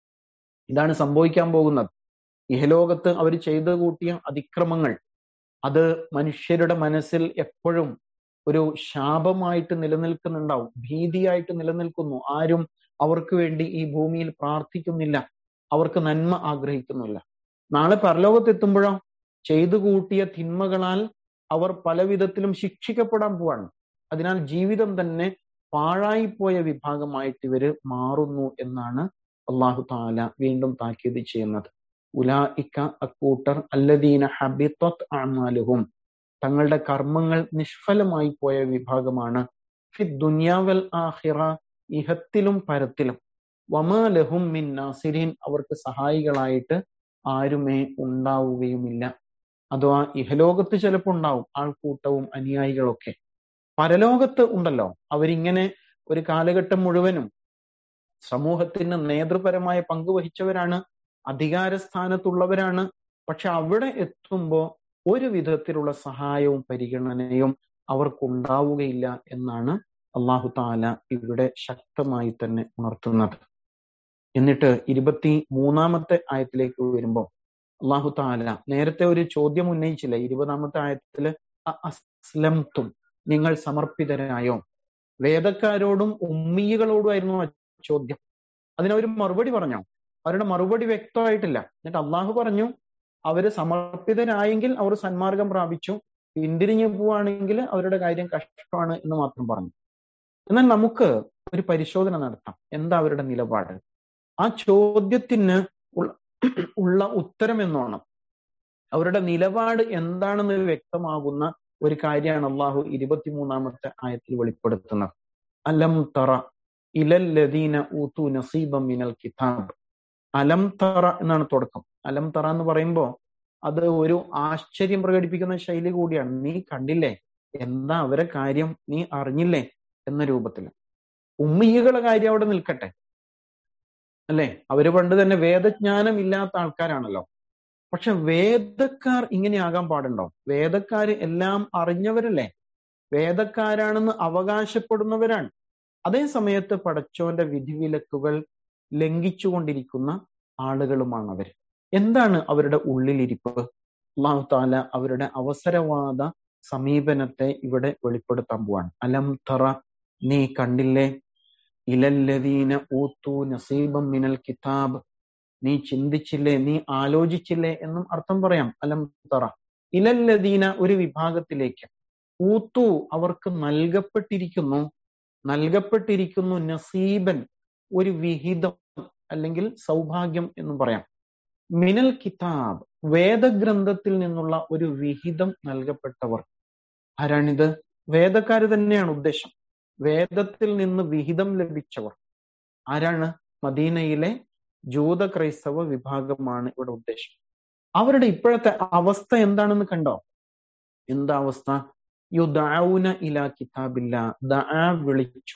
ഇതാണ് സംഭവിക്കാൻ പോകുന്നത് ഇഹലോകത്ത് അവർ ചെയ്തു കൂട്ടിയ അതിക്രമങ്ങൾ അത് മനുഷ്യരുടെ മനസ്സിൽ എപ്പോഴും ഒരു ശാപമായിട്ട് നിലനിൽക്കുന്നുണ്ടാവും ഭീതിയായിട്ട് നിലനിൽക്കുന്നു ആരും അവർക്ക് വേണ്ടി ഈ ഭൂമിയിൽ പ്രാർത്ഥിക്കുന്നില്ല അവർക്ക് നന്മ ആഗ്രഹിക്കുന്നില്ല നാളെ പരലോകത്തെത്തുമ്പോഴോ ചെയ്തു കൂട്ടിയ തിന്മകളാൽ അവർ പല വിധത്തിലും ശിക്ഷിക്കപ്പെടാൻ പോവാണ് അതിനാൽ ജീവിതം തന്നെ പാഴായിപ്പോയ വിഭാഗമായിട്ട് ഇവര് മാറുന്നു എന്നാണ് അള്ളാഹു താല വീണ്ടും താക്കീത് ചെയ്യുന്നത് ഉലാ ഇക്ക അക്കൂട്ടർ അല്ലദീന ഹബിത്വത് അമാലുഹും തങ്ങളുടെ കർമ്മങ്ങൾ നിഷ്ഫലമായി പോയ വിഭാഗമാണ് ഫി ദുനിയാവൽ ആഹിറ ഇഹത്തിലും പരത്തിലും വമാലഹും മിൻ നാസിരീൻ അവർക്ക് സഹായികളായിട്ട് ആരുമേ ഉണ്ടാവുകയുമില്ല അഥവാ ഇഹലോകത്ത് ചിലപ്പോൾ ഉണ്ടാവും ആൾക്കൂട്ടവും അനുയായികളൊക്കെ പരലോകത്ത് ഉണ്ടല്ലോ അവരിങ്ങനെ ഒരു കാലഘട്ടം മുഴുവനും സമൂഹത്തിന് നേതൃപരമായ പങ്ക് വഹിച്ചവരാണ് അധികാര സ്ഥാനത്തുള്ളവരാണ് പക്ഷെ അവിടെ എത്തുമ്പോ ഒരു വിധത്തിലുള്ള സഹായവും പരിഗണനയും അവർക്കുണ്ടാവുകയില്ല എന്നാണ് അള്ളാഹു താല ഇവിടെ ശക്തമായി തന്നെ ഉണർത്തുന്നത് എന്നിട്ട് ഇരുപത്തി മൂന്നാമത്തെ ആയത്തിലേക്ക് വരുമ്പോൾ അള്ളാഹു താല നേരത്തെ ഒരു ചോദ്യം ഉന്നയിച്ചില്ല ഇരുപതാമത്തെ ആയത്തില് അസ്ലംതും നിങ്ങൾ സമർപ്പിതരായോ വേദക്കാരോടും ഉമ്മീകളോടുമായിരുന്നു ആ ചോദ്യം അതിനവർ മറുപടി പറഞ്ഞോ അവരുടെ മറുപടി വ്യക്തമായിട്ടില്ല എന്നിട്ട് അള്ളാഹു പറഞ്ഞു അവര് സമർപ്പിതരായെങ്കിൽ അവർ സന്മാർഗം പ്രാപിച്ചു പിന്തിരിഞ്ഞു പോവാണെങ്കിൽ അവരുടെ കാര്യം കഷ്ടമാണ് എന്ന് മാത്രം പറഞ്ഞു എന്നാൽ നമുക്ക് ഒരു പരിശോധന നടത്താം എന്താ അവരുടെ നിലപാട് ആ ചോദ്യത്തിന് ഉള്ള ഉത്തരം എന്നോണം അവരുടെ നിലപാട് എന്താണെന്ന് വ്യക്തമാകുന്ന ഒരു കാര്യമാണ് അള്ളാഹു ഇരുപത്തിമൂന്നാമത്തെ ആയത്തിൽ വെളിപ്പെടുത്തുന്നത് അലം തറ ഇലല്ലദീന ഊത്തു നസീബം മിനൽ കിതാബ് അലം തറ എന്നാണ് തുടക്കം അലം തറ എന്ന് പറയുമ്പോ അത് ഒരു ആശ്ചര്യം പ്രകടിപ്പിക്കുന്ന ശൈലി കൂടിയാണ് നീ കണ്ടില്ലേ എന്താ അവരെ കാര്യം നീ അറിഞ്ഞില്ലേ എന്ന രൂപത്തിൽ ഉമ്മികളുടെ കാര്യം അവിടെ നിൽക്കട്ടെ അല്ലെ അവര് പണ്ട് തന്നെ വേദജ്ഞാനം ഇല്ലാത്ത ആൾക്കാരാണല്ലോ പക്ഷെ വേദക്കാർ ഇങ്ങനെ ആകാൻ പാടുണ്ടോ വേദക്കാര് എല്ലാം അറിഞ്ഞവരല്ലേ വേദക്കാരാണെന്ന് അവകാശപ്പെടുന്നവരാണ് അതേ സമയത്ത് പടച്ചോന്റെ വിധിവിലക്കുകൾ ലംഘിച്ചുകൊണ്ടിരിക്കുന്ന ആളുകളുമാണ് അവർ എന്താണ് അവരുടെ ഉള്ളിലിരിപ്പ് അള്ളാഹു താല അവരുടെ അവസരവാദ സമീപനത്തെ ഇവിടെ വെളിപ്പെടുത്താൻ പോവാണ് അലം തറ നീ കണ്ടില്ലേ ഇലല്ലദീന ഊത്തു നസീബം മിനൽ കിതാബ് നീ ചിന്തിച്ചില്ലേ നീ ആലോചിച്ചില്ലേ എന്നും അർത്ഥം പറയാം അലം തറ ഇലല്ലദീന ഒരു വിഭാഗത്തിലേക്ക് ഊത്തു അവർക്ക് നൽകപ്പെട്ടിരിക്കുന്നു നൽകപ്പെട്ടിരിക്കുന്നു നസീബൻ ഒരു വിഹിതം അല്ലെങ്കിൽ സൗഭാഗ്യം എന്നും പറയാം മിനൽ കിതാബ് വേദഗ്രന്ഥത്തിൽ നിന്നുള്ള ഒരു വിഹിതം നൽകപ്പെട്ടവർ ആരാണിത് വേദക്കാര് തന്നെയാണ് ഉദ്ദേശം വേദത്തിൽ നിന്ന് വിഹിതം ലഭിച്ചവർ ആരാണ് മദീനയിലെ ജൂത ക്രൈസ്തവ വിഭാഗമാണ് ഇവിടെ ഉദ്ദേശം അവരുടെ ഇപ്പോഴത്തെ അവസ്ഥ എന്താണെന്ന് കണ്ടോ എന്താ അവസ്ഥ യുദൌന ഇല കിതാബില്ല ദആ വിളിച്ചു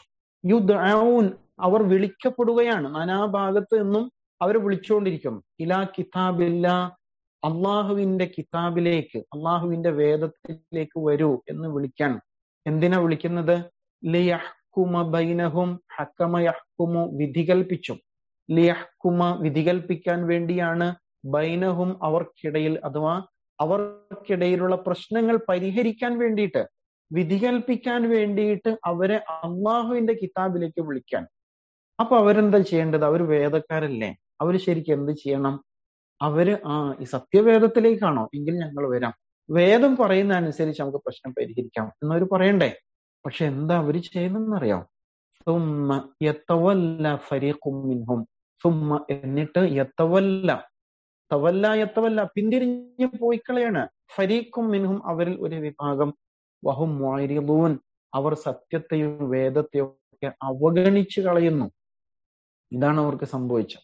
യുദൌൻ അവർ വിളിക്കപ്പെടുകയാണ് നാനാഭാഗത്ത് നിന്നും അവർ വിളിച്ചുകൊണ്ടിരിക്കുന്നു ഇലാ കിതാബില്ല അള്ളാഹുവിന്റെ കിതാബിലേക്ക് അള്ളാഹുവിന്റെ വേദത്തിലേക്ക് വരൂ എന്ന് വിളിക്കാൻ എന്തിനാ വിളിക്കുന്നത് ലിയഹ്കുമ ബൈനഹും ഹക്കമ യഹ്കുമു വിധി കൽപ്പിച്ചു ലിയഹ്കുമ വിധി കൽപ്പിക്കാൻ വേണ്ടിയാണ് ബൈനഹും അവർക്കിടയിൽ അഥവാ അവർക്കിടയിലുള്ള പ്രശ്നങ്ങൾ പരിഹരിക്കാൻ വേണ്ടിയിട്ട് വിധി കൽപ്പിക്കാൻ വേണ്ടിയിട്ട് അവരെ അള്ളാഹുവിന്റെ കിതാബിലേക്ക് വിളിക്കാൻ അപ്പൊ അവരെന്താ ചെയ്യേണ്ടത് അവർ വേദക്കാരല്ലേ അവര് ശരിക്കും എന്ത് ചെയ്യണം അവര് ആ ഈ സത്യവേദത്തിലേക്കാണോ എങ്കിൽ ഞങ്ങൾ വരാം വേദം പറയുന്ന അനുസരിച്ച് നമുക്ക് പ്രശ്നം പരിഹരിക്കാം എന്നവർ പറയണ്ടേ പക്ഷെ എന്താ അവര് ചെയ്യുന്നറിയാം സുമ്മ യത്തവല്ല ഫരീഖും സുമ്മ എന്നിട്ട് യത്തവല്ല തവല്ല യത്തവല്ല പിന്തിരിഞ്ഞ് പോയി കളയാണ് ഫരീഖും മിൻഹും അവരിൽ ഒരു വിഭാഗം വഹും മൊയ്രിദൂൻ അവർ സത്യത്തെയും വേദത്തെയും ഒക്കെ അവഗണിച്ചു കളയുന്നു ഇതാണ് അവർക്ക് സംഭവിച്ചത്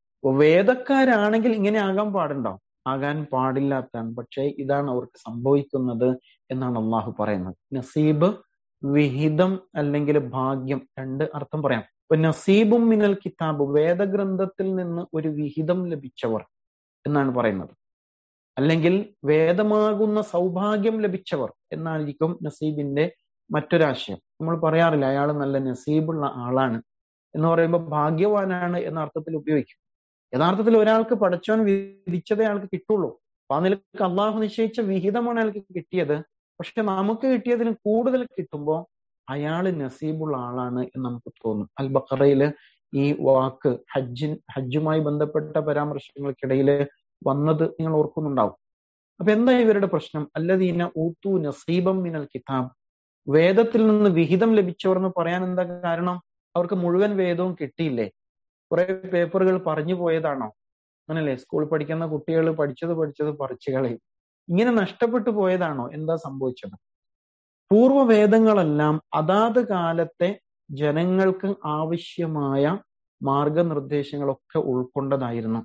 വേദക്കാരാണെങ്കിൽ ഇങ്ങനെ ആകാൻ പാടുണ്ടോ ആകാൻ പാടില്ലാത്തതാണ് പക്ഷേ ഇതാണ് അവർക്ക് സംഭവിക്കുന്നത് എന്നാണ് അള്ളാഹു പറയുന്നത് നസീബ് വിഹിതം അല്ലെങ്കിൽ ഭാഗ്യം രണ്ട് അർത്ഥം പറയാം ഇപ്പൊ നസീബും മിനൽ കിതാബ് വേദഗ്രന്ഥത്തിൽ നിന്ന് ഒരു വിഹിതം ലഭിച്ചവർ എന്നാണ് പറയുന്നത് അല്ലെങ്കിൽ വേദമാകുന്ന സൗഭാഗ്യം ലഭിച്ചവർ എന്നായിരിക്കും നസീബിന്റെ മറ്റൊരാശയം നമ്മൾ പറയാറില്ല അയാൾ നല്ല നസീബുള്ള ആളാണ് എന്ന് പറയുമ്പോൾ ഭാഗ്യവാനാണ് എന്ന അർത്ഥത്തിൽ ഉപയോഗിക്കും യഥാർത്ഥത്തിൽ ഒരാൾക്ക് പടച്ചോൻ വിധിച്ചതേ അയാൾക്ക് കിട്ടുള്ളൂ അപ്പൊ ആ നിലക്ക് അള്ളാഹു നിശ്ചയിച്ച വിഹിതമാണ് അയാൾക്ക് കിട്ടിയത് പക്ഷെ നമുക്ക് കിട്ടിയതിന് കൂടുതൽ കിട്ടുമ്പോൾ അയാൾ നസീബുള്ള ആളാണ് എന്ന് നമുക്ക് തോന്നും അൽ ബക്കറയില് ഈ വാക്ക് ഹജ്ജിൻ ഹജ്ജുമായി ബന്ധപ്പെട്ട പരാമർശങ്ങൾക്കിടയിൽ വന്നത് നിങ്ങൾ ഓർക്കുന്നുണ്ടാവും അപ്പൊ എന്താ ഇവരുടെ പ്രശ്നം അല്ലദീന ഊത്തു നസീബം മിനൽ കിതാബ് വേദത്തിൽ നിന്ന് വിഹിതം ലഭിച്ചവർ എന്ന് പറയാൻ എന്താ കാരണം അവർക്ക് മുഴുവൻ വേദവും കിട്ടിയില്ലേ കുറെ പേപ്പറുകൾ പറഞ്ഞു പോയതാണോ അങ്ങനല്ലേ സ്കൂളിൽ പഠിക്കുന്ന കുട്ടികൾ പഠിച്ചത് പഠിച്ചത് പറിച്ചു കളയും ഇങ്ങനെ നഷ്ടപ്പെട്ടു പോയതാണോ എന്താ സംഭവിച്ചത് പൂർവ്വ വേദങ്ങളെല്ലാം അതാത് കാലത്തെ ജനങ്ങൾക്ക് ആവശ്യമായ മാർഗനിർദ്ദേശങ്ങളൊക്കെ ഉൾക്കൊണ്ടതായിരുന്നു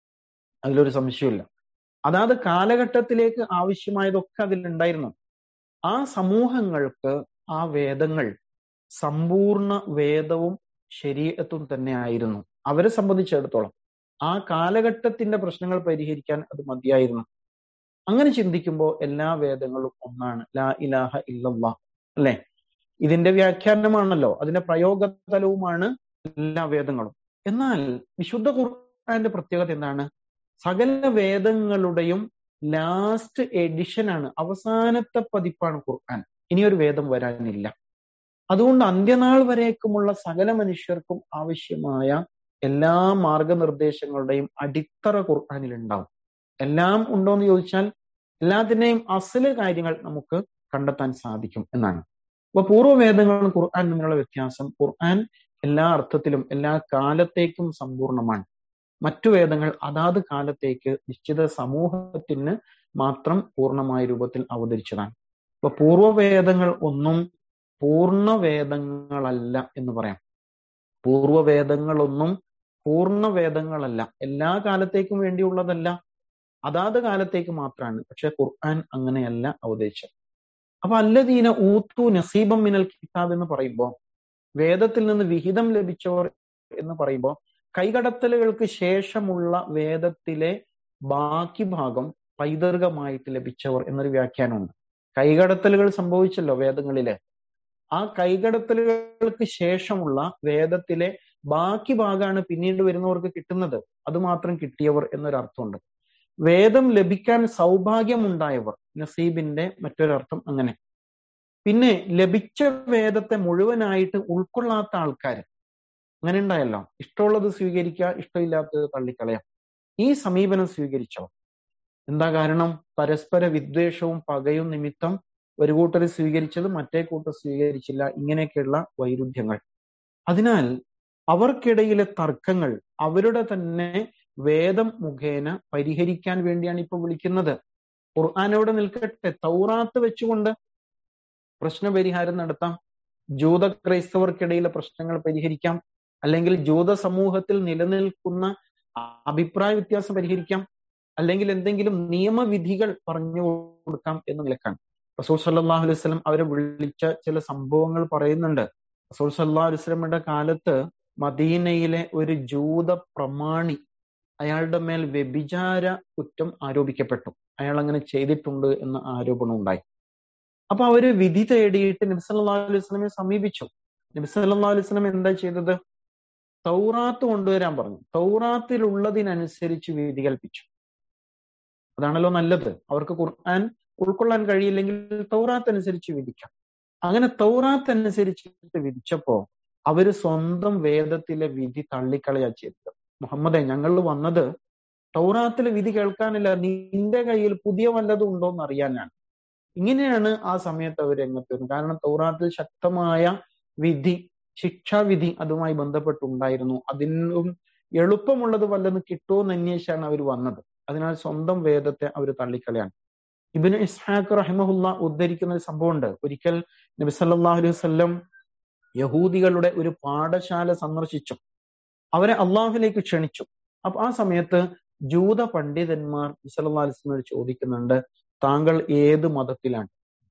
അതിലൊരു സംശയമില്ല അതാത് കാലഘട്ടത്തിലേക്ക് ആവശ്യമായതൊക്കെ അതിലുണ്ടായിരുന്നു ആ സമൂഹങ്ങൾക്ക് ആ വേദങ്ങൾ സമ്പൂർണ്ണ വേദവും ശരീരത്തും തന്നെ ആയിരുന്നു അവരെ സംബന്ധിച്ചിടത്തോളം ആ കാലഘട്ടത്തിന്റെ പ്രശ്നങ്ങൾ പരിഹരിക്കാൻ അത് മതിയായിരുന്നു അങ്ങനെ ചിന്തിക്കുമ്പോൾ എല്ലാ വേദങ്ങളും ഒന്നാണ് ലാ ഇലാഹ ഇല്ലല്ലാ അല്ലെ ഇതിന്റെ വ്യാഖ്യാനമാണല്ലോ അതിന്റെ പ്രയോഗതലവുമാണ് എല്ലാ വേദങ്ങളും എന്നാൽ വിശുദ്ധ ഖുർആന്റെ പ്രത്യേകത എന്താണ് സകല വേദങ്ങളുടെയും ലാസ്റ്റ് എഡിഷൻ ആണ് അവസാനത്തെ പതിപ്പാണ് ഖുർആൻ ഇനിയൊരു വേദം വരാനില്ല അതുകൊണ്ട് അന്ത്യനാൾ വരേക്കുമുള്ള സകല മനുഷ്യർക്കും ആവശ്യമായ എല്ലാ മാർഗനിർദ്ദേശങ്ങളുടെയും അടിത്തറ ഖുർആനിൽ ഉണ്ടാവും എല്ലാം ഉണ്ടോ എന്ന് ചോദിച്ചാൽ എല്ലാത്തിന്റെയും അസല് കാര്യങ്ങൾ നമുക്ക് കണ്ടെത്താൻ സാധിക്കും എന്നാണ് അപ്പൊ പൂർവ്വവേദങ്ങളും ഖുർആൻ തമ്മിലുള്ള വ്യത്യാസം ഖുർആൻ എല്ലാ അർത്ഥത്തിലും എല്ലാ കാലത്തേക്കും സമ്പൂർണമാണ് മറ്റു വേദങ്ങൾ അതാത് കാലത്തേക്ക് നിശ്ചിത സമൂഹത്തിന് മാത്രം പൂർണ്ണമായ രൂപത്തിൽ അവതരിച്ചതാണ് അപ്പൊ പൂർവ്വവേദങ്ങൾ ഒന്നും പൂർണ്ണവേദങ്ങളല്ല എന്ന് പറയാം പൂർവ്വവേദങ്ങളൊന്നും പൂർണ്ണവേദങ്ങളല്ല എല്ലാ കാലത്തേക്കും വേണ്ടിയുള്ളതല്ല അതാത് കാലത്തേക്ക് മാത്രമാണ് പക്ഷെ ഖുർആൻ അങ്ങനെയല്ല അവതരിച്ചത് അപ്പൊ അല്ലദീന ഊത്തു നസീബം മിനൽ കിതാബ് എന്ന് പറയുമ്പോൾ വേദത്തിൽ നിന്ന് വിഹിതം ലഭിച്ചവർ എന്ന് പറയുമ്പോൾ കൈകടത്തലുകൾക്ക് ശേഷമുള്ള വേദത്തിലെ ബാക്കി ഭാഗം പൈതൃകമായിട്ട് ലഭിച്ചവർ എന്നൊരു വ്യാഖ്യാനമുണ്ട് കൈകടത്തലുകൾ സംഭവിച്ചല്ലോ വേദങ്ങളിലെ ആ കൈകടത്തലുകൾക്ക് ശേഷമുള്ള വേദത്തിലെ ബാക്കി ഭാഗമാണ് പിന്നീട് വരുന്നവർക്ക് കിട്ടുന്നത് അത് മാത്രം കിട്ടിയവർ എന്നൊരർത്ഥമുണ്ട് വേദം ലഭിക്കാൻ സൗഭാഗ്യമുണ്ടായവർ നസീബിന്റെ മറ്റൊരർത്ഥം അങ്ങനെ പിന്നെ ലഭിച്ച വേദത്തെ മുഴുവനായിട്ട് ഉൾക്കൊള്ളാത്ത ആൾക്കാർ അങ്ങനെ ഉണ്ടായല്ലോ ഇഷ്ടമുള്ളത് സ്വീകരിക്കുക ഇഷ്ടമില്ലാത്തത് തള്ളിക്കളയാം ഈ സമീപനം സ്വീകരിച്ചോ എന്താ കാരണം പരസ്പര വിദ്വേഷവും പകയും നിമിത്തം ഒരു കൂട്ടർ സ്വീകരിച്ചത് മറ്റേ കൂട്ടർ സ്വീകരിച്ചില്ല ഇങ്ങനെയൊക്കെയുള്ള വൈരുദ്ധ്യങ്ങൾ അതിനാൽ അവർക്കിടയിലെ തർക്കങ്ങൾ അവരുടെ തന്നെ വേദം മുഖേന പരിഹരിക്കാൻ വേണ്ടിയാണ് ഇപ്പൊ വിളിക്കുന്നത് ഖുർആാനോടെ നിൽക്കട്ടെ തൗറാത്ത് വെച്ചുകൊണ്ട് പ്രശ്നപരിഹാരം നടത്താം ജൂത ക്രൈസ്തവർക്കിടയിലെ പ്രശ്നങ്ങൾ പരിഹരിക്കാം അല്ലെങ്കിൽ ജൂത സമൂഹത്തിൽ നിലനിൽക്കുന്ന അഭിപ്രായ വ്യത്യാസം പരിഹരിക്കാം അല്ലെങ്കിൽ എന്തെങ്കിലും നിയമവിധികൾ പറഞ്ഞു കൊടുക്കാം എന്ന് നിലക്കാണ് റസൂൽ സല്ലാഹു അലൈഹി സ്വലം അവരെ വിളിച്ച ചില സംഭവങ്ങൾ പറയുന്നുണ്ട് റസൂൽ സല്ലാ അലൈഹി സ്വലമിന്റെ കാലത്ത് മദീനയിലെ ഒരു ജൂത പ്രമാണി അയാളുടെ മേൽ വ്യഭിചാര കുറ്റം ആരോപിക്കപ്പെട്ടു അയാൾ അങ്ങനെ ചെയ്തിട്ടുണ്ട് എന്ന ആരോപണം ഉണ്ടായി അപ്പൊ അവര് വിധി തേടിയിട്ട് നബി സല്ലാ അലൈഹി സ്വലമെ സമീപിച്ചു നബി സല്ലാ അലൈഹി സ്വലം എന്താ ചെയ്തത് തൗറാത്ത് കൊണ്ടുവരാൻ പറഞ്ഞു തൗറാത്തിലുള്ളതിനനുസരിച്ച് വിധി കൽപ്പിച്ചു അതാണല്ലോ നല്ലത് അവർക്ക് ഖുർആൻ ഉൾക്കൊള്ളാൻ കഴിയില്ലെങ്കിൽ തൗറാത്ത് അനുസരിച്ച് വിധിക്കാം അങ്ങനെ തൗറാത്ത് അനുസരിച്ചിട്ട് വിധിച്ചപ്പോ അവര് സ്വന്തം വേദത്തിലെ വിധി തള്ളിക്കളയാ ചെയ്തത് മുഹമ്മദെ ഞങ്ങൾ വന്നത് തൗറാത്തിലെ വിധി കേൾക്കാനില്ല നിന്റെ കയ്യിൽ പുതിയ വല്ലതും ഉണ്ടോ എന്ന് അറിയാനാണ് ഇങ്ങനെയാണ് ആ സമയത്ത് അവർ രംഗത്ത് വരുന്നത് കാരണം തൗറാത്തിൽ ശക്തമായ വിധി ശിക്ഷാവിധി അതുമായി ബന്ധപ്പെട്ടുണ്ടായിരുന്നു അതിനും എളുപ്പമുള്ളത് വല്ലതും കിട്ടുമോ എന്ന് അന്വേഷിച്ചാണ് അവർ വന്നത് അതിനാൽ സ്വന്തം വേദത്തെ അവർ തള്ളിക്കളയാണ് ഇബിന് ഇസ്ഹാഖ് റഹിമഹുല്ല ഉദ്ധരിക്കുന്ന ഒരു സംഭവമുണ്ട് ഒരിക്കൽ നബി സല്ലാഹു അലൈഹി വല്ലം യഹൂദികളുടെ ഒരു പാഠശാല സന്ദർശിച്ചു അവരെ അള്ളാഹുലേക്ക് ക്ഷണിച്ചു അപ്പൊ ആ സമയത്ത് ജൂത പണ്ഡിതന്മാർ സല്ലാ അലിസ്ലമോട് ചോദിക്കുന്നുണ്ട് താങ്കൾ ഏത് മതത്തിലാണ്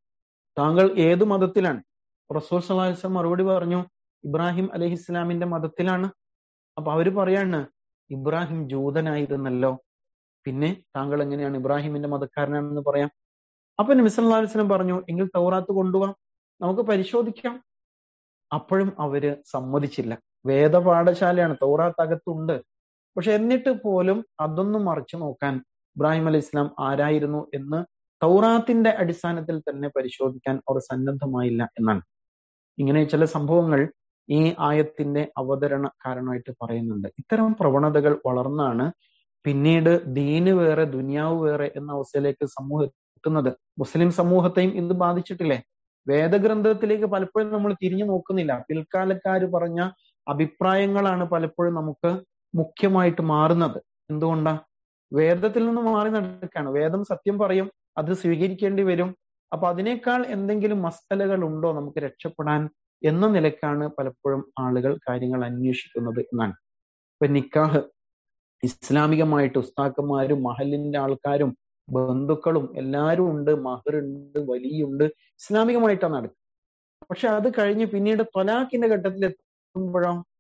താങ്കൾ ഏത് മതത്തിലാണ് റസൂൽ സല്ലാ വസ്ലം മറുപടി പറഞ്ഞു ഇബ്രാഹിം അലഹി ഇസ്ലാമിന്റെ മതത്തിലാണ് അപ്പൊ അവര് പറയാണ് ഇബ്രാഹിം ജൂതനായിരുന്നല്ലോ പിന്നെ താങ്കൾ എങ്ങനെയാണ് ഇബ്രാഹിമിന്റെ മതക്കാരനാണെന്ന് പറയാം അപ്പൊ നബി സല്ലല്ലാഹു അലൈഹി വസല്ലം പറഞ്ഞു എങ്കിൽ തൗറാത്ത് കൊണ്ടുപോവാം നമുക്ക് പരിശോധിക്കാം അപ്പോഴും അവര് സമ്മതിച്ചില്ല വേദപാഠശാലയാണ് തൗറാത്ത് അകത്തുണ്ട് പക്ഷെ എന്നിട്ട് പോലും അതൊന്നും മറിച്ചു നോക്കാൻ ഇബ്രാഹിം അലൈഹി ഇസ്ലാം ആരായിരുന്നു എന്ന് തൗറാത്തിന്റെ അടിസ്ഥാനത്തിൽ തന്നെ പരിശോധിക്കാൻ അവർ സന്നദ്ധമായില്ല എന്നാണ് ഇങ്ങനെ ചില സംഭവങ്ങൾ ഈ ആയത്തിന്റെ അവതരണ കാരണമായിട്ട് പറയുന്നുണ്ട് ഇത്തരം പ്രവണതകൾ വളർന്നാണ് പിന്നീട് ദീന് വേറെ ദുനിയാവ് വേറെ എന്ന അവസ്ഥയിലേക്ക് സമൂഹം എത്തുന്നത് മുസ്ലിം സമൂഹത്തെയും ഇത് ബാധിച്ചിട്ടില്ലേ വേദഗ്രന്ഥത്തിലേക്ക് പലപ്പോഴും നമ്മൾ തിരിഞ്ഞു നോക്കുന്നില്ല പിൽക്കാലക്കാര് പറഞ്ഞ അഭിപ്രായങ്ങളാണ് പലപ്പോഴും നമുക്ക് മുഖ്യമായിട്ട് മാറുന്നത് എന്തുകൊണ്ടാ വേദത്തിൽ നിന്ന് മാറി നടക്കുകയാണ് വേദം സത്യം പറയും അത് സ്വീകരിക്കേണ്ടി വരും അപ്പൊ അതിനേക്കാൾ എന്തെങ്കിലും മസ്തലകൾ ഉണ്ടോ നമുക്ക് രക്ഷപ്പെടാൻ എന്ന നിലക്കാണ് പലപ്പോഴും ആളുകൾ കാര്യങ്ങൾ അന്വേഷിക്കുന്നത് എന്നാണ് ഇപ്പൊ നിക്കാഹ് ഇസ്ലാമികമായിട്ട് ഉസ്താക്കന്മാരും മഹലിന്റെ ആൾക്കാരും ബന്ധുക്കളും എല്ലാവരും ഉണ്ട് മഹറുണ്ട് വലിയുണ്ട് ഇസ്ലാമികമായിട്ടാണ് നടക്കുക പക്ഷെ അത് കഴിഞ്ഞ് പിന്നീട് തൊലാഖിന്റെ ഘട്ടത്തിൽ എത്തുമ്പോഴോ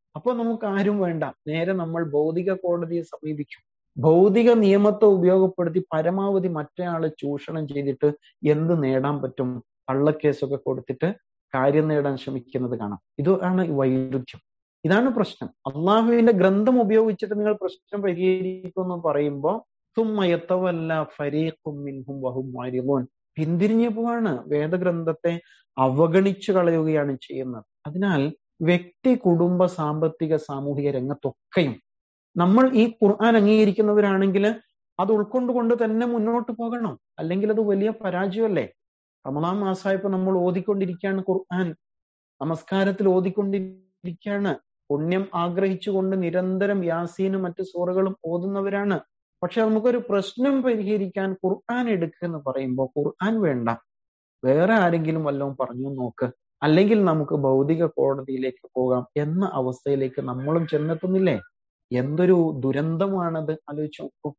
അപ്പൊ നമുക്ക് ആരും വേണ്ട നേരെ നമ്മൾ ഭൗതിക കോടതിയെ സമീപിക്കും ഭൗതിക നിയമത്തെ ഉപയോഗപ്പെടുത്തി പരമാവധി മറ്റേയാളെ ചൂഷണം ചെയ്തിട്ട് എന്ത് നേടാൻ പറ്റും കള്ളക്കേസൊക്കെ കൊടുത്തിട്ട് കാര്യം നേടാൻ ശ്രമിക്കുന്നത് കാണാം ഇതാണ് വൈരുദ്ധ്യം ഇതാണ് പ്രശ്നം അള്ളാഹുവിന്റെ ഗ്രന്ഥം ഉപയോഗിച്ചിട്ട് നിങ്ങൾ പ്രശ്നം പരിഹരിക്കുമെന്ന് പറയുമ്പോൾ തുമ്മയത്തവല്ല ഫരീഖും മിൻഹും വഹും മാരിമോൻ പിന്തിരിഞ്ഞു പോവാണ് വേദഗ്രന്ഥത്തെ അവഗണിച്ചു കളയുകയാണ് ചെയ്യുന്നത് അതിനാൽ വ്യക്തി കുടുംബ സാമ്പത്തിക സാമൂഹിക രംഗത്തൊക്കെയും നമ്മൾ ഈ ഖുർആൻ അംഗീകരിക്കുന്നവരാണെങ്കിൽ അത് ഉൾക്കൊണ്ടുകൊണ്ട് തന്നെ മുന്നോട്ട് പോകണം അല്ലെങ്കിൽ അത് വലിയ പരാജയമല്ലേ റമദാൻ മാസമായപ്പോ നമ്മൾ ഓതിക്കൊണ്ടിരിക്കുകയാണ് ഖുർആൻ നമസ്കാരത്തിൽ ഓതിക്കൊണ്ടിരിക്കുകയാണ് പുണ്യം ആഗ്രഹിച്ചുകൊണ്ട് നിരന്തരം യാസീനും മറ്റു സൂറകളും ഓതുന്നവരാണ് പക്ഷെ നമുക്കൊരു പ്രശ്നം പരിഹരിക്കാൻ ഖുർആൻ എടുക്കുക എന്ന് പറയുമ്പോൾ ഖുർആൻ വേണ്ട വേറെ ആരെങ്കിലും വല്ലതും പറഞ്ഞു നോക്ക് അല്ലെങ്കിൽ നമുക്ക് ഭൗതിക കോടതിയിലേക്ക് പോകാം എന്ന അവസ്ഥയിലേക്ക് നമ്മളും ചെന്നെത്തുന്നില്ലേ എന്തൊരു ദുരന്തമാണത് ആലോചിച്ച് നോക്കൂ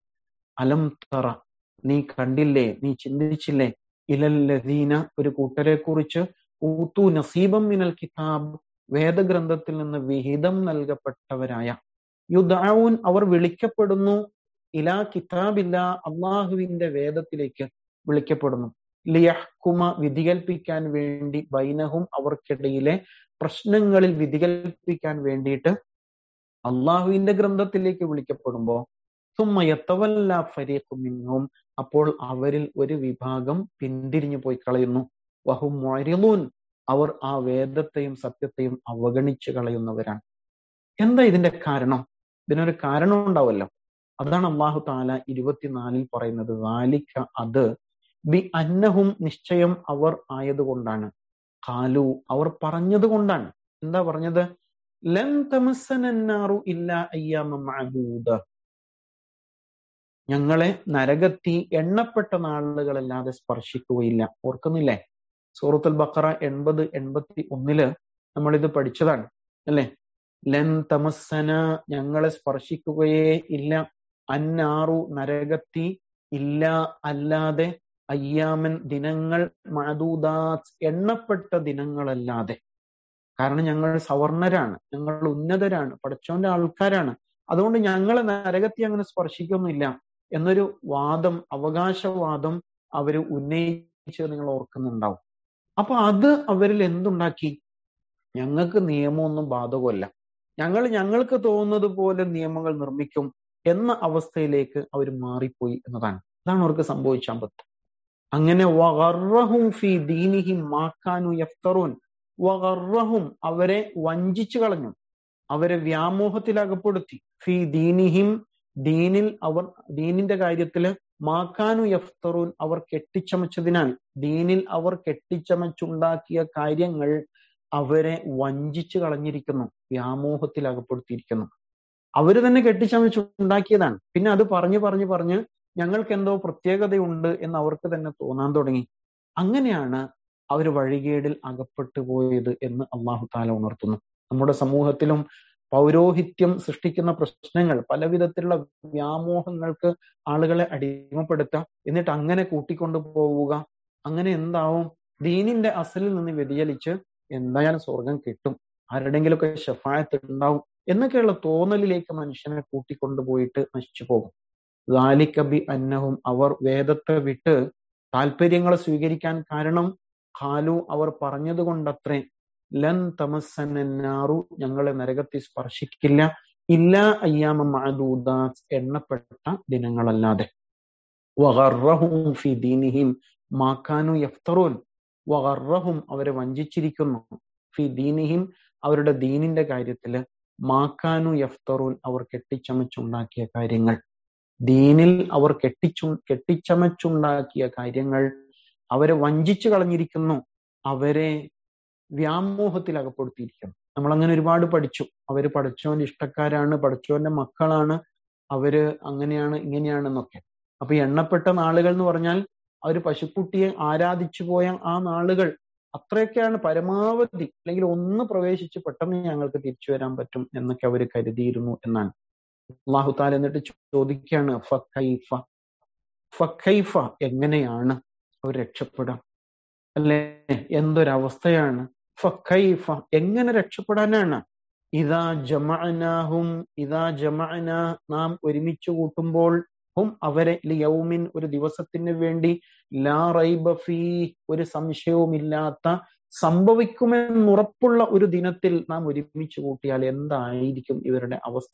അലം തറ നീ കണ്ടില്ലേ നീ ചിന്തിച്ചില്ലേ ഇലല്ലദീന ഒരു കൂട്ടരെ കുറിച്ച് ഊത്തു നസീബം മിനൽ കിതാബ് വേദഗ്രന്ഥത്തിൽ നിന്ന് വിഹിതം നൽകപ്പെട്ടവരായ യുദ്ധാവൂൻ അവർ വിളിക്കപ്പെടുന്നു ഇലാ കിതാബില്ല അള്ളാഹുവിന്റെ വേദത്തിലേക്ക് വിളിക്കപ്പെടുന്നു ലിയഹ്കുമ വിധികൽപ്പിക്കാൻ വേണ്ടി ബൈനഹും അവർക്കിടയിലെ പ്രശ്നങ്ങളിൽ വിധികൽപ്പിക്കാൻ വേണ്ടിയിട്ട് അള്ളാഹുവിന്റെ ഗ്രന്ഥത്തിലേക്ക് വിളിക്കപ്പെടുമ്പോ സുമ്മയത്തവല്ല ഫരീഖുമിന്നും അപ്പോൾ അവരിൽ ഒരു വിഭാഗം പിന്തിരിഞ്ഞു പോയി കളയുന്നു വഹും മൊരിലൂൻ അവർ ആ വേദത്തെയും സത്യത്തെയും അവഗണിച്ചു കളയുന്നവരാണ് എന്താ ഇതിന്റെ കാരണം ഇതിനൊരു കാരണം ഉണ്ടാവല്ലോ അതാണ് അള്ളാഹു താല ഇരുപത്തിനാലിൽ പറയുന്നത് വാലിക്ക അത് ബി അന്നഹും നിശ്ചയം അവർ ആയതുകൊണ്ടാണ് കാലു അവർ പറഞ്ഞത് കൊണ്ടാണ് എന്താ പറഞ്ഞത് ലൻ തമസ്സനന്നാറു ഇല്ല അയ്യാമ മഅദൂദ ഞങ്ങളെ നരകത്തി എണ്ണപ്പെട്ട നാളുകളല്ലാതെ സ്പർശിക്കുകയില്ല ഓർക്കുന്നില്ലേ സൂറത്തുൽ ബക്കറ എൺപത് എൺപത്തി ഒന്നില് നമ്മൾ ഇത് പഠിച്ചതാണ് അല്ലെ ലൻ തമസ്സന ഞങ്ങളെ സ്പർശിക്കുകയേ ഇല്ല അന്നാറു നരകത്തി ഇല്ല അല്ലാതെ അയ്യാമൻ ദിനങ്ങൾ മഅദൂദാത്ത് എണ്ണപ്പെട്ട ദിനങ്ങളല്ലാതെ കാരണം ഞങ്ങൾ സവർണരാണ് ഞങ്ങൾ ഉന്നതരാണ് പഠിച്ചോന്റെ ആൾക്കാരാണ് അതുകൊണ്ട് ഞങ്ങളെ നരകത്തെ അങ്ങനെ സ്പർശിക്കൊന്നുമില്ല എന്നൊരു വാദം അവകാശവാദം അവര് ഉന്നയിച്ച് നിങ്ങൾ ഓർക്കുന്നുണ്ടാവും അപ്പൊ അത് അവരിൽ എന്തുണ്ടാക്കി ഞങ്ങൾക്ക് നിയമമൊന്നും ബാധകമല്ല ഞങ്ങൾ ഞങ്ങൾക്ക് തോന്നുന്നത് പോലെ നിയമങ്ങൾ നിർമ്മിക്കും എന്ന അവസ്ഥയിലേക്ക് അവർ മാറിപ്പോയി എന്നതാണ് അതാണ് അവർക്ക് സംഭവിച്ച അമ്പത്ത് അങ്ങനെ വഗർറഹും ഫി ദീനിഹിം മാക്കാനു യഫ്തറൂൻ വഗർറഹും അവരെ വഞ്ചിച്ചു കളഞ്ഞു അവരെ വ്യാമോഹത്തിൽ അകപ്പെടുത്തി ഫി ദീനിഹിം ദീനിൽ അവർ ദീനിന്റെ കാര്യത്തില് മാക്കാനു യഫ്തറൂൻ അവർ കെട്ടിച്ചമച്ചതിനാൽ ദീനിൽ അവർ കെട്ടിച്ചമച്ചുണ്ടാക്കിയ കാര്യങ്ങൾ അവരെ വഞ്ചിച്ചു കളഞ്ഞിരിക്കുന്നു വ്യാമോഹത്തിൽ അകപ്പെടുത്തിയിരിക്കുന്നു അവര് തന്നെ കെട്ടിച്ചമച്ചുണ്ടാക്കിയതാണ് പിന്നെ അത് പറഞ്ഞു പറഞ്ഞു പറഞ്ഞ് ഞങ്ങൾക്ക് എന്തോ പ്രത്യേകതയുണ്ട് എന്ന് അവർക്ക് തന്നെ തോന്നാൻ തുടങ്ങി അങ്ങനെയാണ് അവർ വഴികേടിൽ അകപ്പെട്ടു പോയത് എന്ന് അള്ളാഹു താല ഉണർത്തുന്നു നമ്മുടെ സമൂഹത്തിലും പൗരോഹിത്യം സൃഷ്ടിക്കുന്ന പ്രശ്നങ്ങൾ പലവിധത്തിലുള്ള വ്യാമോഹങ്ങൾക്ക് ആളുകളെ അടിമപ്പെടുത്താം എന്നിട്ട് അങ്ങനെ കൂട്ടിക്കൊണ്ടു പോവുക അങ്ങനെ എന്താവും ദീനിന്റെ അസലിൽ നിന്ന് വ്യതിചലിച്ച് എന്തായാലും സ്വർഗം കിട്ടും ആരുടെങ്കിലുമൊക്കെ ഷഫായത്ത് ഉണ്ടാവും എന്നൊക്കെയുള്ള തോന്നലിലേക്ക് മനുഷ്യനെ കൂട്ടിക്കൊണ്ടുപോയിട്ട് നശിച്ചു പോകും ലാലിക്കബി അന്നഹും അവർ വേദത്തെ വിട്ട് താല്പര്യങ്ങളെ സ്വീകരിക്കാൻ കാരണം ഖാലു അവർ പറഞ്ഞത് കൊണ്ടത്രേ ലൻ തമസ്സനാറു ഞങ്ങളെ നരകത്തിൽ സ്പർശിക്കില്ല ഇല്ല അയ്യാമ മഅദൂദാത്ത് എണ്ണപ്പെട്ട ദിനങ്ങളല്ലാതെ വഗർറഹും ഫി ദീനിഹിം മാക്കാനു യഫ്തറൂൻ വഗർറഹും അവരെ വഞ്ചിച്ചിരിക്കുന്നു ഫി ദീനിഹിം അവരുടെ ദീനിന്റെ കാര്യത്തില് മാക്കാനു യഫ്തറൂൻ അവർ കെട്ടിച്ചമച്ചുണ്ടാക്കിയ കാര്യങ്ങൾ ദീനിൽ അവർ കെട്ടിച്ചു കെട്ടിച്ചമച്ചുണ്ടാക്കിയ കാര്യങ്ങൾ അവരെ വഞ്ചിച്ചു കളഞ്ഞിരിക്കുന്നു അവരെ വ്യാമോഹത്തിൽ അകപ്പെടുത്തിയിരിക്കുന്നു നമ്മൾ അങ്ങനെ ഒരുപാട് പഠിച്ചു അവര് പഠിച്ചവന്റെ ഇഷ്ടക്കാരാണ് പഠിച്ചവന്റെ മക്കളാണ് അവര് അങ്ങനെയാണ് ഇങ്ങനെയാണെന്നൊക്കെ അപ്പൊ എണ്ണപ്പെട്ട നാളുകൾ എന്ന് പറഞ്ഞാൽ അവര് പശുക്കുട്ടിയെ ആരാധിച്ചു പോയ ആ നാളുകൾ അത്രയൊക്കെയാണ് പരമാവധി അല്ലെങ്കിൽ ഒന്ന് പ്രവേശിച്ച് പെട്ടെന്ന് ഞങ്ങൾക്ക് തിരിച്ചു വരാൻ പറ്റും എന്നൊക്കെ അവർ കരുതിയിരുന്നു എന്നാണ് അള്ളാഹു താല എന്നിട്ട് ചോദിക്കുകയാണ് ഫഖൈഫ ഫഖൈഫ എങ്ങനെയാണ് അവർ രക്ഷപ്പെടാം അല്ലെ എന്തൊരവസ്ഥയാണ് ഫഖൈഫ എങ്ങനെ രക്ഷപ്പെടാനാണ് ഇതാ ജമഅനാഹും ഇതാ ജമഅന നാം ഒരുമിച്ച് കൂട്ടുമ്പോൾ ഹും അവരെ യൗമിൻ ഒരു ദിവസത്തിന് വേണ്ടി ലാ റൈബ ഫീ ഒരു സംശയവുമില്ലാത്ത സംഭവിക്കുമെന്നുറപ്പുള്ള ഒരു ദിനത്തിൽ നാം ഒരുമിച്ച് കൂട്ടിയാൽ എന്തായിരിക്കും ഇവരുടെ അവസ്ഥ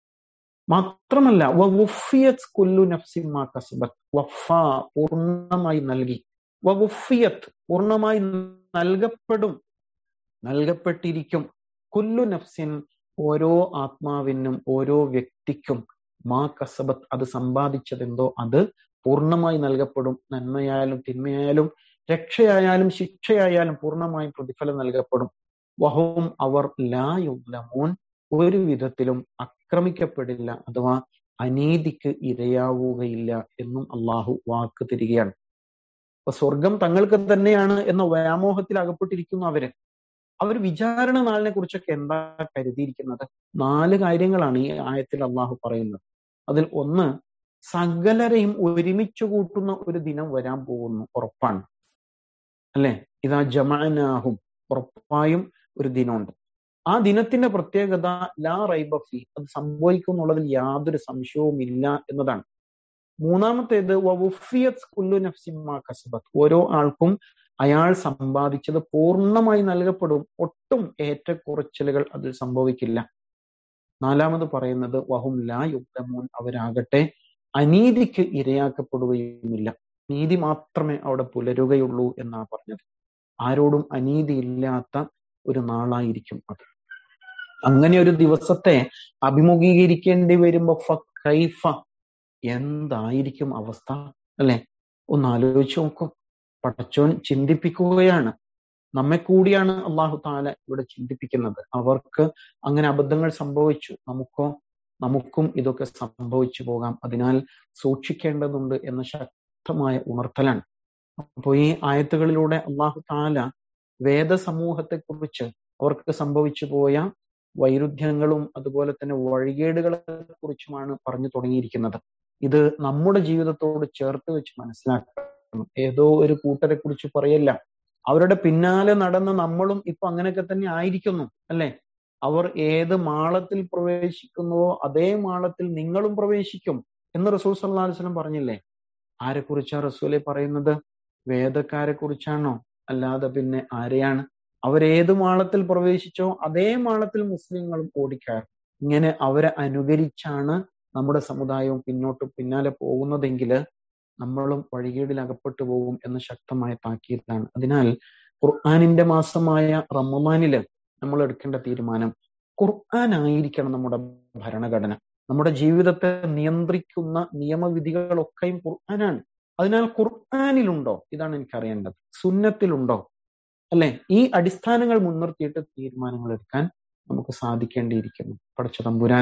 മാത്രമല്ല വവുഫിയത് കുല്ലു നഫ്സിൻ മാ കസബത് വഫ പൂർണ്ണമായി നൽകി വവുഫിയത് പൂർണ്ണമായി നൽകപ്പെടും നൽകപ്പെട്ടിരിക്കും കുല്ലു നഫ്സിൻ ഓരോ ആത്മാവിനും ഓരോ വ്യക്തിക്കും മാ കസബത്ത് അത് സമ്പാദിച്ചതെന്തോ അത് പൂർണ്ണമായി നൽകപ്പെടും നന്മയായാലും തിന്മയായാലും രക്ഷയായാലും ശിക്ഷയായാലും പൂർണ്ണമായും പ്രതിഫലം നൽകപ്പെടും വഹവും അവർ ലായുലമോൻ ഒരു വിധത്തിലും ആക്രമിക്കപ്പെടില്ല അഥവാ അനീതിക്ക് ഇരയാവുകയില്ല എന്നും അള്ളാഹു വാക്ക് തരികയാണ് അപ്പൊ സ്വർഗം തങ്ങൾക്ക് തന്നെയാണ് എന്ന വ്യാമോഹത്തിൽ അകപ്പെട്ടിരിക്കുന്നു അവര് അവർ വിചാരണ നാളിനെ കുറിച്ചൊക്കെ എന്താ കരുതിയിരിക്കുന്നത് നാല് കാര്യങ്ങളാണ് ഈ ആയത്തിൽ അള്ളാഹു പറയുന്നത് അതിൽ ഒന്ന് സകലരെയും ഒരുമിച്ച് കൂട്ടുന്ന ഒരു ദിനം വരാൻ പോകുന്നു ഉറപ്പാണ് അല്ലെ ഇതാ ജമാനാഹും ഉറപ്പായും ഒരു ദിനമുണ്ട് ആ ദിനത്തിന്റെ പ്രത്യേകത ലാ റൈബഫി അത് സംഭവിക്കും എന്നുള്ളതിൽ യാതൊരു സംശയവും ഇല്ല എന്നതാണ് മൂന്നാമത്തേത് കുല്ലു നഫ്സിമാ കസബത്ത് ഓരോ ആൾക്കും അയാൾ സമ്പാദിച്ചത് പൂർണ്ണമായി നൽകപ്പെടും ഒട്ടും ഏറ്റക്കുറച്ചിലുകൾ അതിൽ സംഭവിക്കില്ല നാലാമത് പറയുന്നത് വഹും ലാ യുക്തമോൻ അവരാകട്ടെ അനീതിക്ക് ഇരയാക്കപ്പെടുകയുമില്ല നീതി മാത്രമേ അവിടെ പുലരുകയുള്ളൂ എന്നാണ് പറഞ്ഞത് ആരോടും അനീതി ഇല്ലാത്ത ഒരു നാളായിരിക്കും അത് അങ്ങനെ ഒരു ദിവസത്തെ അഭിമുഖീകരിക്കേണ്ടി വരുമ്പോ ഫ കൈഫ എന്തായിരിക്കും അവസ്ഥ അല്ലെ ഒന്ന് ആലോചിച്ച് നോക്കും പടച്ചോൻ ചിന്തിപ്പിക്കുകയാണ് നമ്മെ കൂടിയാണ് അള്ളാഹു താല ഇവിടെ ചിന്തിപ്പിക്കുന്നത് അവർക്ക് അങ്ങനെ അബദ്ധങ്ങൾ സംഭവിച്ചു നമുക്കോ നമുക്കും ഇതൊക്കെ സംഭവിച്ചു പോകാം അതിനാൽ സൂക്ഷിക്കേണ്ടതുണ്ട് എന്ന ശക്തമായ ഉണർത്തലാണ് അപ്പോൾ ഈ ആയത്തുകളിലൂടെ അള്ളാഹു താല വേദസമൂഹത്തെ കുറിച്ച് അവർക്ക് സംഭവിച്ചു പോയ വൈരുദ്ധ്യങ്ങളും അതുപോലെ തന്നെ വഴികേടുകളെ കുറിച്ചുമാണ് പറഞ്ഞു തുടങ്ങിയിരിക്കുന്നത് ഇത് നമ്മുടെ ജീവിതത്തോട് ചേർത്ത് വെച്ച് മനസ്സിലാക്കണം ഏതോ ഒരു കൂട്ടരെ കുറിച്ച് പറയല്ല അവരുടെ പിന്നാലെ നടന്ന നമ്മളും ഇപ്പൊ അങ്ങനെയൊക്കെ തന്നെ ആയിരിക്കുന്നു അല്ലെ അവർ ഏത് മാളത്തിൽ പ്രവേശിക്കുന്നുവോ അതേ മാളത്തിൽ നിങ്ങളും പ്രവേശിക്കും എന്ന് റസൂൽ സല്ലാ വസ്ലം പറഞ്ഞില്ലേ ആരെ കുറിച്ചാ റസൂലെ പറയുന്നത് വേദക്കാരെ കുറിച്ചാണോ അല്ലാതെ പിന്നെ ആരെയാണ് അവരേത് മാളത്തിൽ പ്രവേശിച്ചോ അതേ മാളത്തിൽ മുസ്ലിങ്ങളും ഓടിക്കയറും ഇങ്ങനെ അവരെ അനുകരിച്ചാണ് നമ്മുടെ സമുദായവും പിന്നോട്ട് പിന്നാലെ പോകുന്നതെങ്കിൽ നമ്മളും വഴികേടിൽ അകപ്പെട്ടു പോകും എന്ന ശക്തമായ താക്കീതാണ് അതിനാൽ ഖുർആാനിന്റെ മാസമായ റമദാനില് നമ്മൾ എടുക്കേണ്ട തീരുമാനം ഖുർആൻ ആയിരിക്കണം നമ്മുടെ ഭരണഘടന നമ്മുടെ ജീവിതത്തെ നിയന്ത്രിക്കുന്ന നിയമവിധികളൊക്കെയും ഖുർആനാണ് അതിനാൽ ഖുർആാനിലുണ്ടോ ഇതാണ് എനിക്ക് അറിയേണ്ടത് സുന്നത്തിലുണ്ടോ അല്ലെ ഈ അടിസ്ഥാനങ്ങൾ മുൻനിർത്തിയിട്ട് തീരുമാനങ്ങൾ എടുക്കാൻ നമുക്ക് സാധിക്കേണ്ടിയിരിക്കുന്നു പടച്ച തമ്പുരാൻ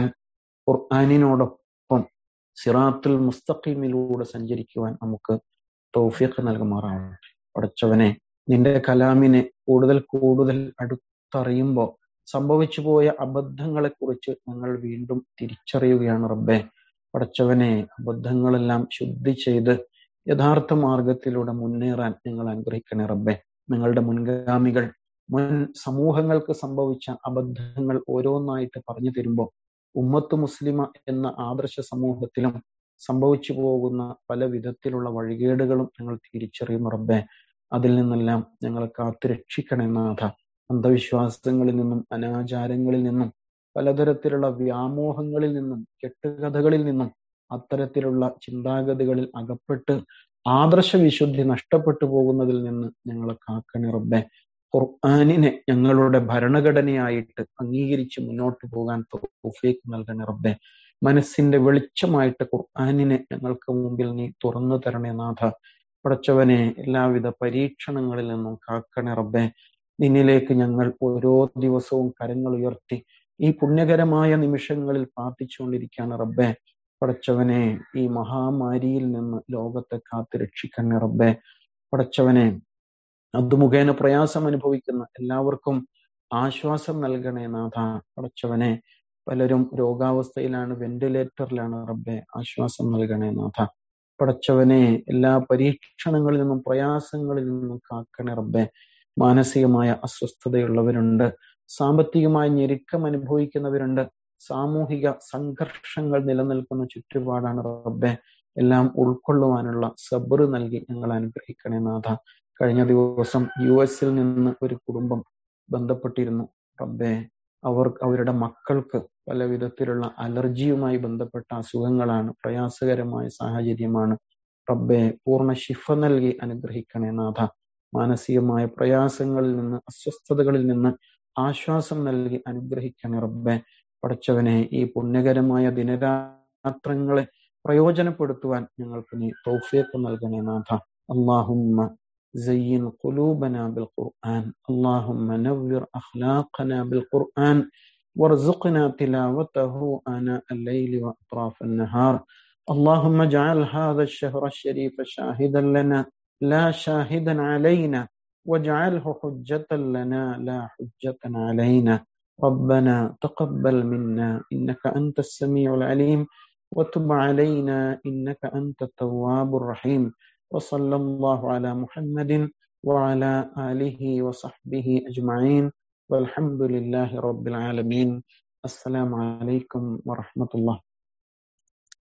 ഖുർആാനിനോടൊപ്പം സിറാത്തുൽ മുസ്തഖീമിലൂടെ സഞ്ചരിക്കുവാൻ നമുക്ക് തൗഫീഖ് നൽകുമാറാവട്ടെ പടച്ചവനെ നിന്റെ കലാമിനെ കൂടുതൽ കൂടുതൽ അടുത്തറിയുമ്പോൾ സംഭവിച്ചു പോയ അബദ്ധങ്ങളെ കുറിച്ച് ഞങ്ങൾ വീണ്ടും തിരിച്ചറിയുകയാണ് റബ്ബെ പടച്ചവനെ അബദ്ധങ്ങളെല്ലാം ശുദ്ധി ചെയ്ത് യഥാർത്ഥ മാർഗത്തിലൂടെ മുന്നേറാൻ ഞങ്ങൾ അനുഗ്രഹിക്കണേ റബ്ബെ നിങ്ങളുടെ മുൻഗാമികൾ മുൻ സമൂഹങ്ങൾക്ക് സംഭവിച്ച അബദ്ധങ്ങൾ ഓരോന്നായിട്ട് പറഞ്ഞു തരുമ്പോൾ ഉമ്മത്ത് മുസ്ലിമ എന്ന ആദർശ സമൂഹത്തിലും സംഭവിച്ചു പോകുന്ന പല വിധത്തിലുള്ള വഴികേടുകളും ഞങ്ങൾ തിരിച്ചറിയുന്നു റബ്ബെ അതിൽ നിന്നെല്ലാം ഞങ്ങളെ കാത്തു രക്ഷിക്കണേ നാഥ അന്ധവിശ്വാസങ്ങളിൽ നിന്നും അനാചാരങ്ങളിൽ നിന്നും പലതരത്തിലുള്ള വ്യാമോഹങ്ങളിൽ നിന്നും കെട്ടുകഥകളിൽ നിന്നും അത്തരത്തിലുള്ള ചിന്താഗതികളിൽ അകപ്പെട്ട് ആദർശ വിശുദ്ധി നഷ്ടപ്പെട്ടു പോകുന്നതിൽ നിന്ന് ഞങ്ങളെ കാക്കണേ റബ്ബെ ഖുർആാനിനെ ഞങ്ങളുടെ ഭരണഘടനയായിട്ട് അംഗീകരിച്ച് മുന്നോട്ട് പോകാൻ തൗഫീഖ് നൽകണേ റബ്ബെ മനസ്സിന്റെ വെളിച്ചമായിട്ട് ഖുർആാനിനെ ഞങ്ങൾക്ക് മുമ്പിൽ നീ തുറന്നു തരണേ നാഥ പടച്ചവനെ എല്ലാവിധ പരീക്ഷണങ്ങളിൽ നിന്നും കാക്കണേ റബ്ബെ നിന്നിലേക്ക് ഞങ്ങൾ ഓരോ ദിവസവും കരങ്ങൾ ഉയർത്തി ഈ പുണ്യകരമായ നിമിഷങ്ങളിൽ പ്രാർത്ഥിച്ചുകൊണ്ടിരിക്കുകയാണ് റബ്ബെ പടച്ചവനെ ഈ മഹാമാരിയിൽ നിന്ന് ലോകത്തെ കാത്ത് രക്ഷിക്കണേ റബ്ബെ പടച്ചവനെ അത് മുഖേന പ്രയാസം അനുഭവിക്കുന്ന എല്ലാവർക്കും ആശ്വാസം നൽകണേ നാഥ പടച്ചവനെ പലരും രോഗാവസ്ഥയിലാണ് വെന്റിലേറ്ററിലാണ് റബ്ബെ ആശ്വാസം നൽകണേ നാഥ പടച്ചവനെ എല്ലാ പരീക്ഷണങ്ങളിൽ നിന്നും പ്രയാസങ്ങളിൽ നിന്നും കാക്കണേ റബ്ബെ മാനസികമായ അസ്വസ്ഥതയുള്ളവരുണ്ട് സാമ്പത്തികമായ ഞെരുക്കം അനുഭവിക്കുന്നവരുണ്ട് സാമൂഹിക സംഘർഷങ്ങൾ നിലനിൽക്കുന്ന ചുറ്റുപാടാണ് റബ്ബെ എല്ലാം ഉൾക്കൊള്ളുവാനുള്ള സബറ് നൽകി ഞങ്ങൾ അനുഗ്രഹിക്കണേ നാഥ കഴിഞ്ഞ ദിവസം യു എസിൽ നിന്ന് ഒരു കുടുംബം ബന്ധപ്പെട്ടിരുന്നു റബ്ബെ അവർ അവരുടെ മക്കൾക്ക് പല വിധത്തിലുള്ള അലർജിയുമായി ബന്ധപ്പെട്ട അസുഖങ്ങളാണ് പ്രയാസകരമായ സാഹചര്യമാണ് റബ്ബെ പൂർണ്ണ ശിഫ നൽകി അനുഗ്രഹിക്കണേ നാഥ മാനസികമായ പ്രയാസങ്ങളിൽ നിന്ന് അസ്വസ്ഥതകളിൽ നിന്ന് ആശ്വാസം നൽകി അനുഗ്രഹിക്കണേ റബ്ബെ പടച്ചവനെ ഈ പുണ്യകരമായ ദിനരാത്രങ്ങളെ പ്രയോജനപ്പെടുത്തുവാൻ ഞങ്ങൾക്ക് നീ തൗഫീഖ് നൽകണേ നാഥ അള്ളാഹുമ്മ زين قلوبنا بالقرآن اللهم نور أخلاقنا بالقرآن وارزقنا تلاوته آناء الليل وأطراف النهار اللهم اجعل هذا الشهر الشريف شاهدا لنا لا شاهدا علينا واجعله حجة لنا لا حجة علينا ربنا تقبل منا إنك أنت السميع العليم وتب علينا إنك أنت التواب الرحيم وصلى الله على محمد وعلى آله وصحبه أجمعين والحمد لله رب العالمين السلام عليكم ورحمة الله